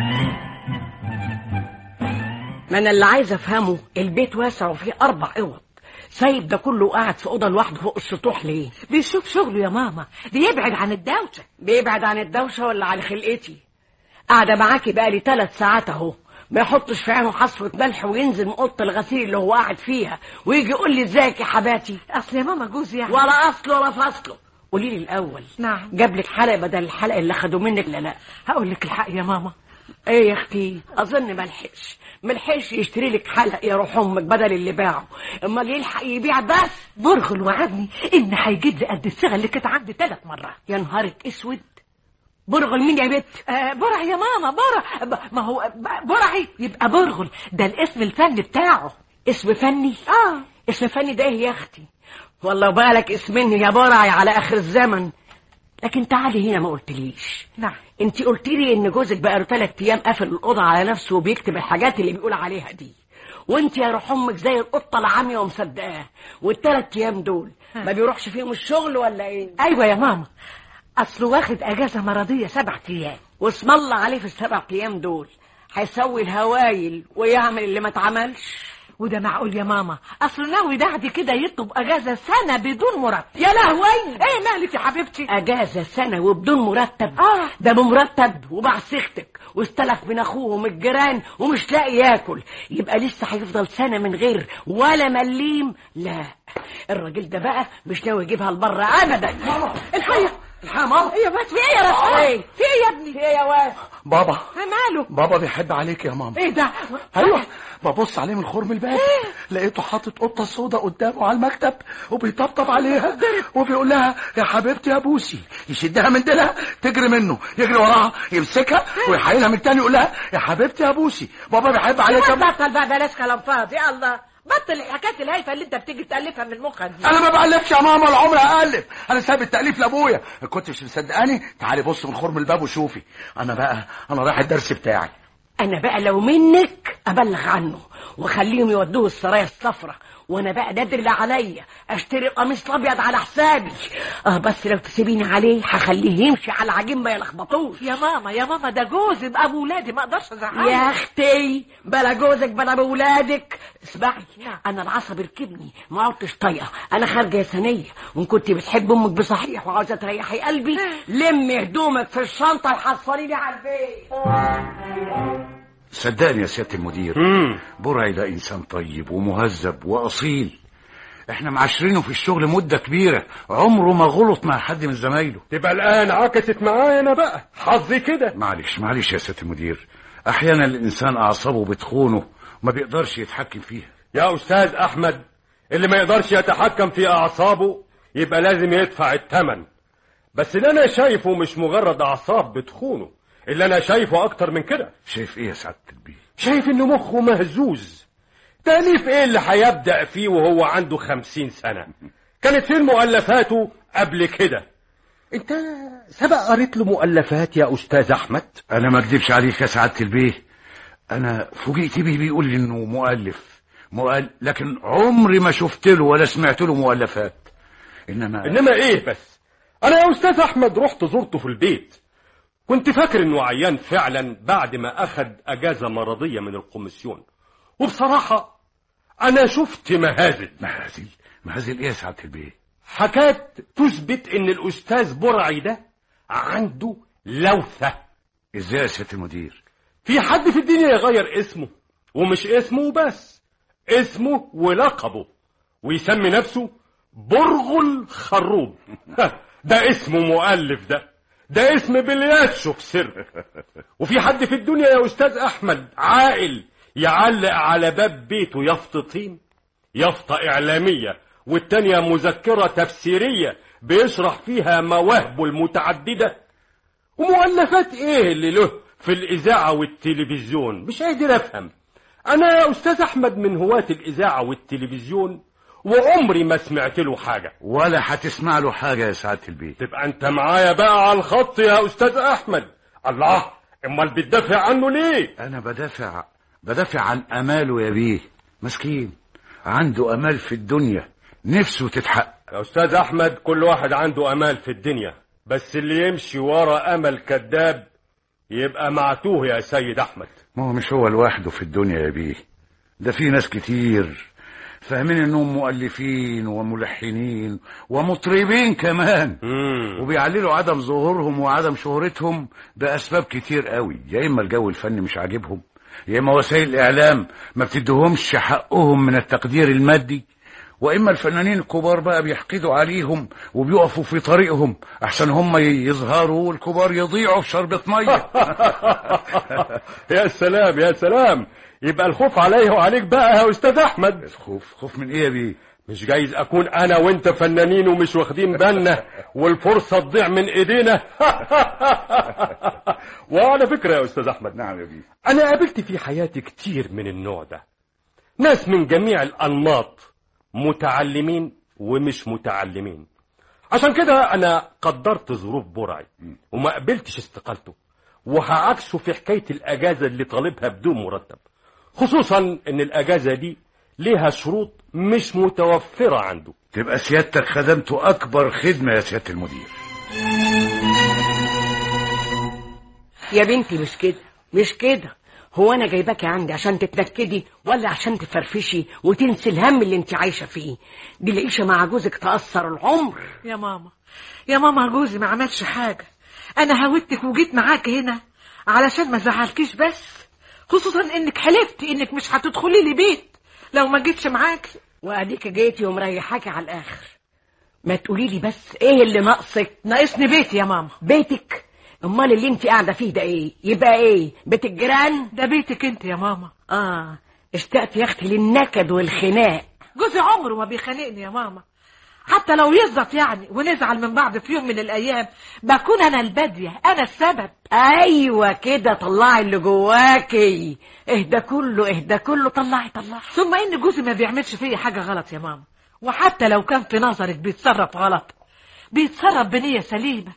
ما انا اللي عايز افهمه البيت واسع وفيه اربع اوض سايب ده كله قاعد في اوضه لوحده فوق السطوح ليه بيشوف شغله يا ماما بيبعد عن الدوشه بيبعد عن الدوشه ولا عن خلقتي قاعده معاكي بقالي ثلاث ساعات اهو ما يحطش في عينه حصوة ملح وينزل من اوضه الغسيل اللي هو قاعد فيها ويجي يقول لي ازيك يا حباتي اصل يا ماما جوزي يعني ولا اصله ولا فصله قولي لي الاول نعم. جاب لك حلقه بدل الحلقه اللي خدوا منك لا لا هقول لك الحق يا ماما ايه يا اختي اظن ملحقش ملحقش يشتري لك حلق يا روح امك بدل اللي باعه امال يلحق يبيع بس برغل وعدني ان هيجيب لي قد الصيغه اللي كانت عندي ثلاث مرات يا نهارك اسود برغل مين يا بت آه برع يا ماما برع ب- ما هو ب- برعي يبقى برغل ده الاسم الفني بتاعه اسم فني اه اسم فني ده ايه يا اختي والله بالك اسمني يا برعي على اخر الزمن لكن تعالي هنا ما قلتليش نعم انت قلت لي ان جوزك بقى له ثلاث ايام قافل الاوضه على نفسه وبيكتب الحاجات اللي بيقول عليها دي وانت يا روح امك زي القطه العاميه ومصدقاه والثلاث ايام دول ما بيروحش فيهم الشغل ولا ايه ايوه يا ماما اصله واخد اجازه مرضيه سبع ايام واسم الله عليه في السبع ايام دول هيسوي الهوايل ويعمل اللي ما اتعملش وده معقول يا ماما اصله ناوي بعد كده يطلب اجازه سنه بدون مرتب يا لهوي ايه مالك يا حبيبتي اجازه سنه وبدون مرتب آه. ده بمرتب وباع سيختك واستلف من اخوه ومن الجيران ومش لاقي ياكل يبقى لسه هيفضل سنه من غير ولا مليم لا الراجل ده بقى مش ناوي يجيبها لبره ابدا الحقيقه الحقيقه ماما ايه بس في ايه يا رفاق ايه في ايه يا ابني في ايه يا واد بابا إيه ماله بابا بيحب عليك يا ماما ايه ده ايوه ببص عليه من خرم الباب لقيته حاطط قطه سودا قدامه على المكتب وبيطبطب عليها وبيقول لها يا حبيبتي يا بوسي يشدها من ديلها تجري منه يجري وراها يمسكها ويحايلها من تاني يقول لها يا حبيبتي يا بوسي بابا بيحب عليك يا ما بطل بقى بلاش كلام فاضي يا الله بطل الحكايات الهايفه اللي انت بتيجي تالفها من مخك دي انا ما بألفش يا ماما ولا عمري االف انا سايب التاليف لابويا ما كنتش مصدقاني تعالي بص من خرم الباب وشوفي انا بقى انا رايح الدرس بتاعي انا بقى لو منك ابلغ عنه واخليهم يودوه السرايا الصفرة وانا بقى نادر اللي عليا اشتري القميص الابيض على حسابي اه بس لو تسيبيني عليه هخليه يمشي على العجين ما يلخبطوش يا ماما يا ماما ده جوزي بقى ابو ولادي ما اقدرش ازعله يا اختي بلا جوزك بلا بولادك اسمعي نعم. انا العصب ركبني ما عدتش طايقه انا خارجه يا ثانيه وان كنت بتحب امك بصحيح وعاوزه تريحي قلبي لمي هدومك في الشنطه وحصلي لي على البيت صدقني يا سيادة المدير برعي ده إنسان طيب ومهذب وأصيل احنا معاشرينه في الشغل مدة كبيرة عمره ما غلط مع حد من زمايله تبقى الآن عكست معايا أنا بقى حظي كده معلش معلش يا سيادة المدير أحيانا الإنسان أعصابه بتخونه وما بيقدرش يتحكم فيها يا أستاذ أحمد اللي ما يقدرش يتحكم في أعصابه يبقى لازم يدفع الثمن بس اللي أنا شايفه مش مجرد أعصاب بتخونه اللي أنا شايفه أكتر من كده شايف إيه يا سعادة البيه شايف إن مخه مهزوز تأليف إيه اللي هيبدأ فيه وهو عنده خمسين سنة كانت فين مؤلفاته قبل كده انت سبق قريت له مؤلفات يا استاذ احمد انا ما اكذبش عليك يا سعاده البيه انا فوجئت بيه بيقول لي انه مؤلف مؤلف لكن عمري ما شفت له ولا سمعت له مؤلفات انما انما ايه بس انا يا استاذ احمد رحت زرته في البيت كنت فاكر انه عيان فعلا بعد ما اخذ اجازة مرضية من الكوميسيون وبصراحة انا شفت مهازل مهازل مهازل ايه يا سعاده البيه حكايات تثبت ان الاستاذ برعي ده عنده لوثة ازاي يا سياده المدير في حد في الدنيا يغير اسمه ومش اسمه بس اسمه ولقبه ويسمي نفسه برغل خروب ده اسمه مؤلف ده ده اسم بلياتشو في سر وفي حد في الدنيا يا استاذ احمد عاقل يعلق على باب بيته يافطتين يافطة اعلامية والتانية مذكرة تفسيرية بيشرح فيها مواهبه المتعددة ومؤلفات ايه اللي له في الاذاعة والتلفزيون مش قادر افهم انا يا استاذ احمد من هواة الاذاعة والتلفزيون وعمري ما سمعت له حاجة ولا هتسمع له حاجه يا سعاده البيه تبقى انت معايا بقى على الخط يا استاذ احمد الله امال بتدافع عنه ليه انا بدافع بدافع عن اماله يا بيه مسكين عنده امال في الدنيا نفسه تتحقق يا استاذ احمد كل واحد عنده امال في الدنيا بس اللي يمشي ورا امل كذاب يبقى معتوه يا سيد احمد ما هو مش هو لوحده في الدنيا يا بيه ده في ناس كتير فاهمين انهم مؤلفين وملحنين ومطربين كمان مم. وبيعللوا عدم ظهورهم وعدم شهرتهم باسباب كتير قوي يا اما الجو الفني مش عاجبهم يا اما وسائل الاعلام ما بتدهمش حقهم من التقدير المادي واما الفنانين الكبار بقى بيحقدوا عليهم وبيقفوا في طريقهم احسن هم يظهروا والكبار يضيعوا في شربة ميه يا سلام يا سلام يبقى الخوف عليه وعليك بقى يا استاذ احمد خوف خوف من ايه يا بيه مش جايز اكون انا وانت فنانين ومش واخدين بالنا والفرصة تضيع من ايدينا وعلى فكرة يا استاذ احمد نعم يا بيه انا قابلت في حياتي كتير من النوع ده ناس من جميع الانماط متعلمين ومش متعلمين عشان كده انا قدرت ظروف برعي وما قبلتش استقالته وهعكسه في حكاية الاجازة اللي طالبها بدون مرتب خصوصا ان الاجازة دي ليها شروط مش متوفرة عنده تبقى سيادتك خدمته اكبر خدمه يا سياده المدير يا بنتي مش كده مش كده هو انا جايباكي عندي عشان تتنكدي ولا عشان تفرفشي وتنسي الهم اللي انت عايشه فيه دي العيشه مع جوزك تاثر العمر يا ماما يا ماما جوزي ما عملش حاجة أنا هودتك وجيت معاك هنا علشان ما زعلكيش بس خصوصا إنك حلفت إنك مش هتدخلي لي بيت لو ما جيتش معاك واديك جيتي ومريحاكي على الاخر ما تقولي لي بس ايه اللي ناقصك ناقصني بيت يا ماما بيتك امال اللي انت قاعده فيه ده ايه يبقى ايه بيت الجيران ده بيتك انت يا ماما اه اشتقت يا اختي للنكد والخناق جوزي عمره ما بيخانقني يا ماما حتى لو يزط يعني ونزعل من بعض في يوم من الأيام بكون أنا البادية أنا السبب ايوه كده طلعي اللي جواكي اهدى كله اهدى كله طلعي طلعي ثم إن جوزي ما بيعملش فيا حاجة غلط يا ماما وحتى لو كان في نظرك بيتصرف غلط بيتصرف بنية سليمة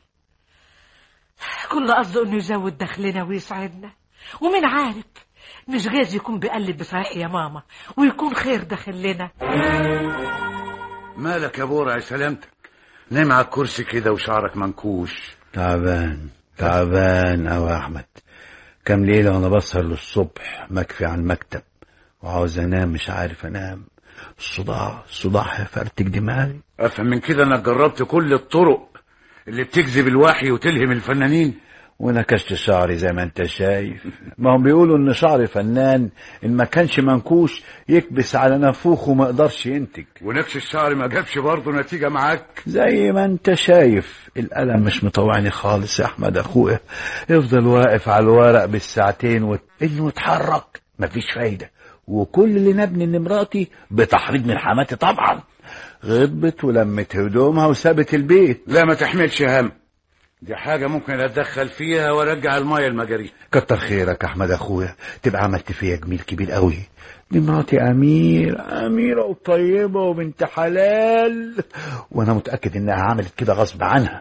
كل قصده إنه يزود دخلنا ويسعدنا ومين عارف مش جايز يكون بيقلب بصحيح يا ماما ويكون خير داخل لنا مالك يا بورع سلامتك نام على الكرسي كده وشعرك منكوش تعبان تعبان أوي يا أحمد كام ليلة وأنا بسهر للصبح مكفي على المكتب وعاوز أنام مش عارف أنام الصداع الصداع هيفرتك دماغي افهم من كده انك جربت كل الطرق اللي بتجذب الوحي وتلهم الفنانين ونكشت شعري زي ما انت شايف ما هم بيقولوا ان شعر فنان ان ما كانش منكوش يكبس على نافوخه وما يقدرش ينتج ونكش الشعر ما جابش برضه نتيجة معاك زي ما انت شايف القلم مش مطوعني خالص يا احمد اخويا يفضل واقف على الورق بالساعتين وت... انه يتحرك مفيش فايدة وكل اللي نبني ان مراتي بتحريض من حماتي طبعا غضبت ولمت هدومها وسابت البيت لا ما تحملش هم دي حاجة ممكن اتدخل فيها وارجع المية المجاري كتر خيرك يا احمد اخويا تبقى عملت فيا جميل كبير قوي دي مراتي امير اميره وطيبه وبنت حلال وانا متاكد انها عملت كده غصب عنها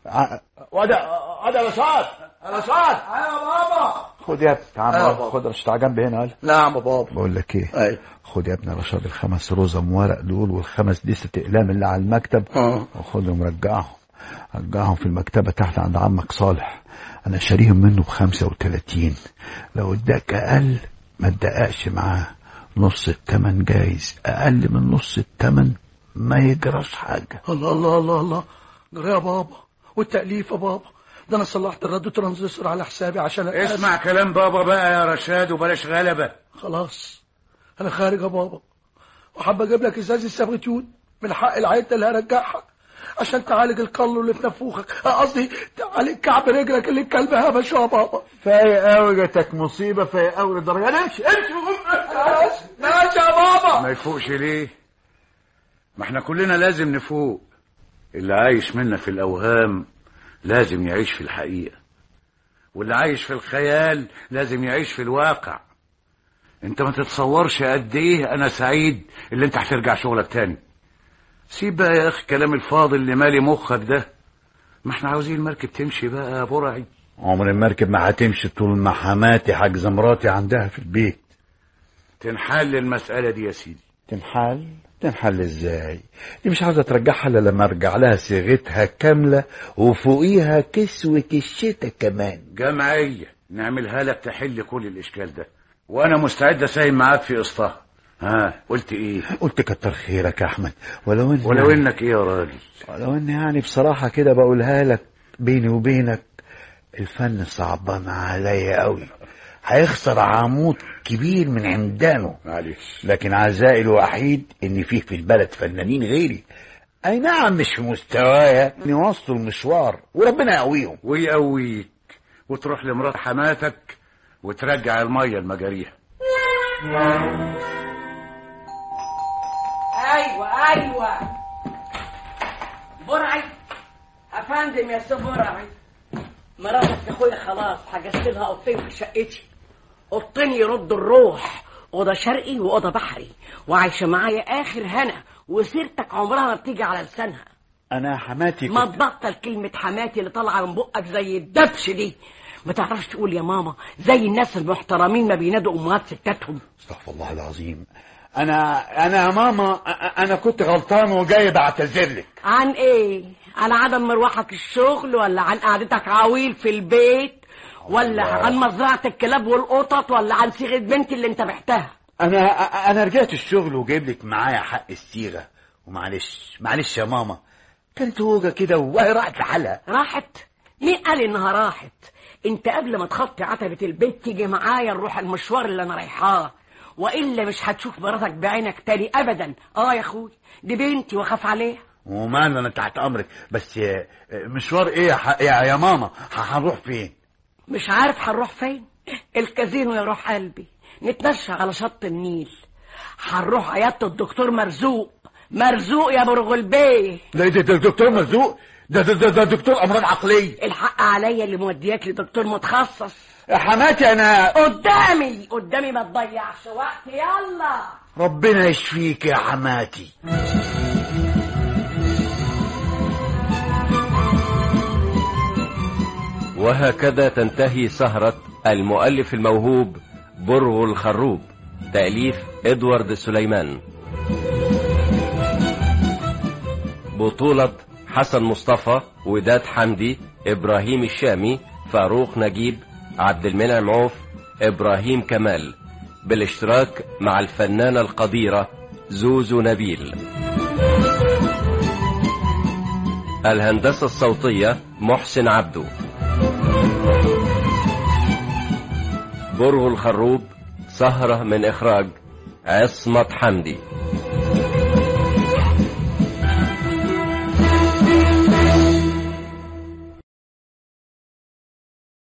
ع- وده وده رشاد رشاد ايوه بابا خد يا ابني تعال أيوة معايا. بابا. خد رشاد تعال جنبي هنا هلا نعم يا بابا بقول لك ايه ايوه خد يا ابني رشاد الخمس رزم ورق دول والخمس ديسة اقلام اللي على المكتب اه وخدهم رجعهم رجعهم في المكتبة تحت عند عمك صالح انا شاريهم منه بخمسة وتلاتين لو اداك اقل ما تدققش معاه نص التمن جايز اقل من نص التمن ما يجراش حاجة الله الله الله الله جرى يا بابا والتأليف يا بابا ده انا صلحت الراديو ترانزستور على حسابي عشان أتألف. اسمع كلام بابا بقى يا رشاد وبلاش غلبة خلاص انا خارج يا بابا وحاب اجيب لك ازاز السابغتيون من حق العيادة اللي هرجعها عشان تعالج القلو اللي في نفوخك آه، قصدي تعالج كعب رجلك اللي الكلب هبش يا بابا فايق قوي جاتك مصيبة فايق قوي لدرجة امشي امشي ماشي ماشي يا بابا ما يفوقش ليه ما احنا كلنا لازم نفوق اللي عايش منا في الأوهام لازم يعيش في الحقيقة واللي عايش في الخيال لازم يعيش في الواقع انت ما تتصورش قد ايه انا سعيد اللي انت هترجع شغلك تاني سيب بقى يا اخي كلام الفاضل اللي مالي مخك ده ما احنا عاوزين المركب تمشي بقى يا برعي عمر المركب ما هتمشي طول ما حماتي حاجزة مراتي عندها في البيت تنحل المسألة دي يا سيدي تنحل تنحل ازاي دي مش عاوزة ترجعها الا لما ارجع لها صيغتها كاملة وفوقيها كسوة الشتا كمان جمعية نعملها لك تحل كل الإشكال ده وأنا مستعد أساهم معاك في قسطها ها قلت إيه قلت كتر خيرك يا احمد ولو ان ولو إنك إيه يا راجل ولو ان يعني بصراحة كده بقولها لك بيني وبينك الفن صعبان عليا قوي هيخسر عمود كبير من عمدانه معلش لكن عزائي الوحيد ان فيه في البلد فنانين غيري اي نعم مش في مستوايا يوصلوا المشوار وربنا يقويهم ويقويك وتروح لمرات حماتك وترجع المية لمجاريها ايوه ايوه برعي افندم يا سي برعي مراتك يا اخويا خلاص حجزت لها اوضتين في شقتي اوضتين يردوا الروح اوضه شرقي واوضه بحري وعايشه معايا اخر هنا وسيرتك عمرها ما بتيجي على لسانها انا حماتي ما كنت... تبطل كلمة حماتي اللي طالعة من بقك زي الدبش دي ما تعرفش تقول يا ماما زي الناس المحترمين ما بينادوا امهات ستاتهم استغفر الله العظيم انا انا يا ماما أ- انا كنت غلطان وجاي بعتذر لك عن ايه عن عدم مروحك الشغل ولا عن قعدتك عويل في البيت ولا عن مزرعة الكلاب والقطط ولا عن صيغة بنتي اللي انت بعتها انا أ- انا رجعت الشغل وجايب لك معايا حق الصيغه ومعلش معلش يا ماما كانت هوجه كده وهي راحت لحالها راحت مين قال انها راحت انت قبل ما تخطي عتبة البيت تيجي معايا نروح المشوار اللي انا رايحاه والا مش هتشوف مراتك بعينك تاني ابدا اه يا اخوي دي بنتي واخاف عليها ومال انا تحت امرك بس آه، مشوار ايه يا, ح- يا, يا ماما ه- هنروح فين مش عارف هنروح فين الكازينو يا روح قلبي نتمشى على شط النيل هنروح عيادة الدكتور مرزوق مرزوق يا برغل بيه ده, ده, ده دكتور مرزوق ده ده, ده, ده دكتور امراض عقليه الحق عليا اللي مودياك لدكتور متخصص يا حماتي انا قدامي قدامي ما تضيعش وقت يلا ربنا يشفيك يا حماتي وهكذا تنتهي سهرة المؤلف الموهوب برغ الخروب تأليف إدوارد سليمان بطولة حسن مصطفى وداد حمدي إبراهيم الشامي فاروق نجيب عبد المنعم عوف إبراهيم كمال بالاشتراك مع الفنانة القديرة زوزو نبيل الهندسة الصوتية محسن عبدو برغ الخروب سهرة من إخراج عصمت حمدي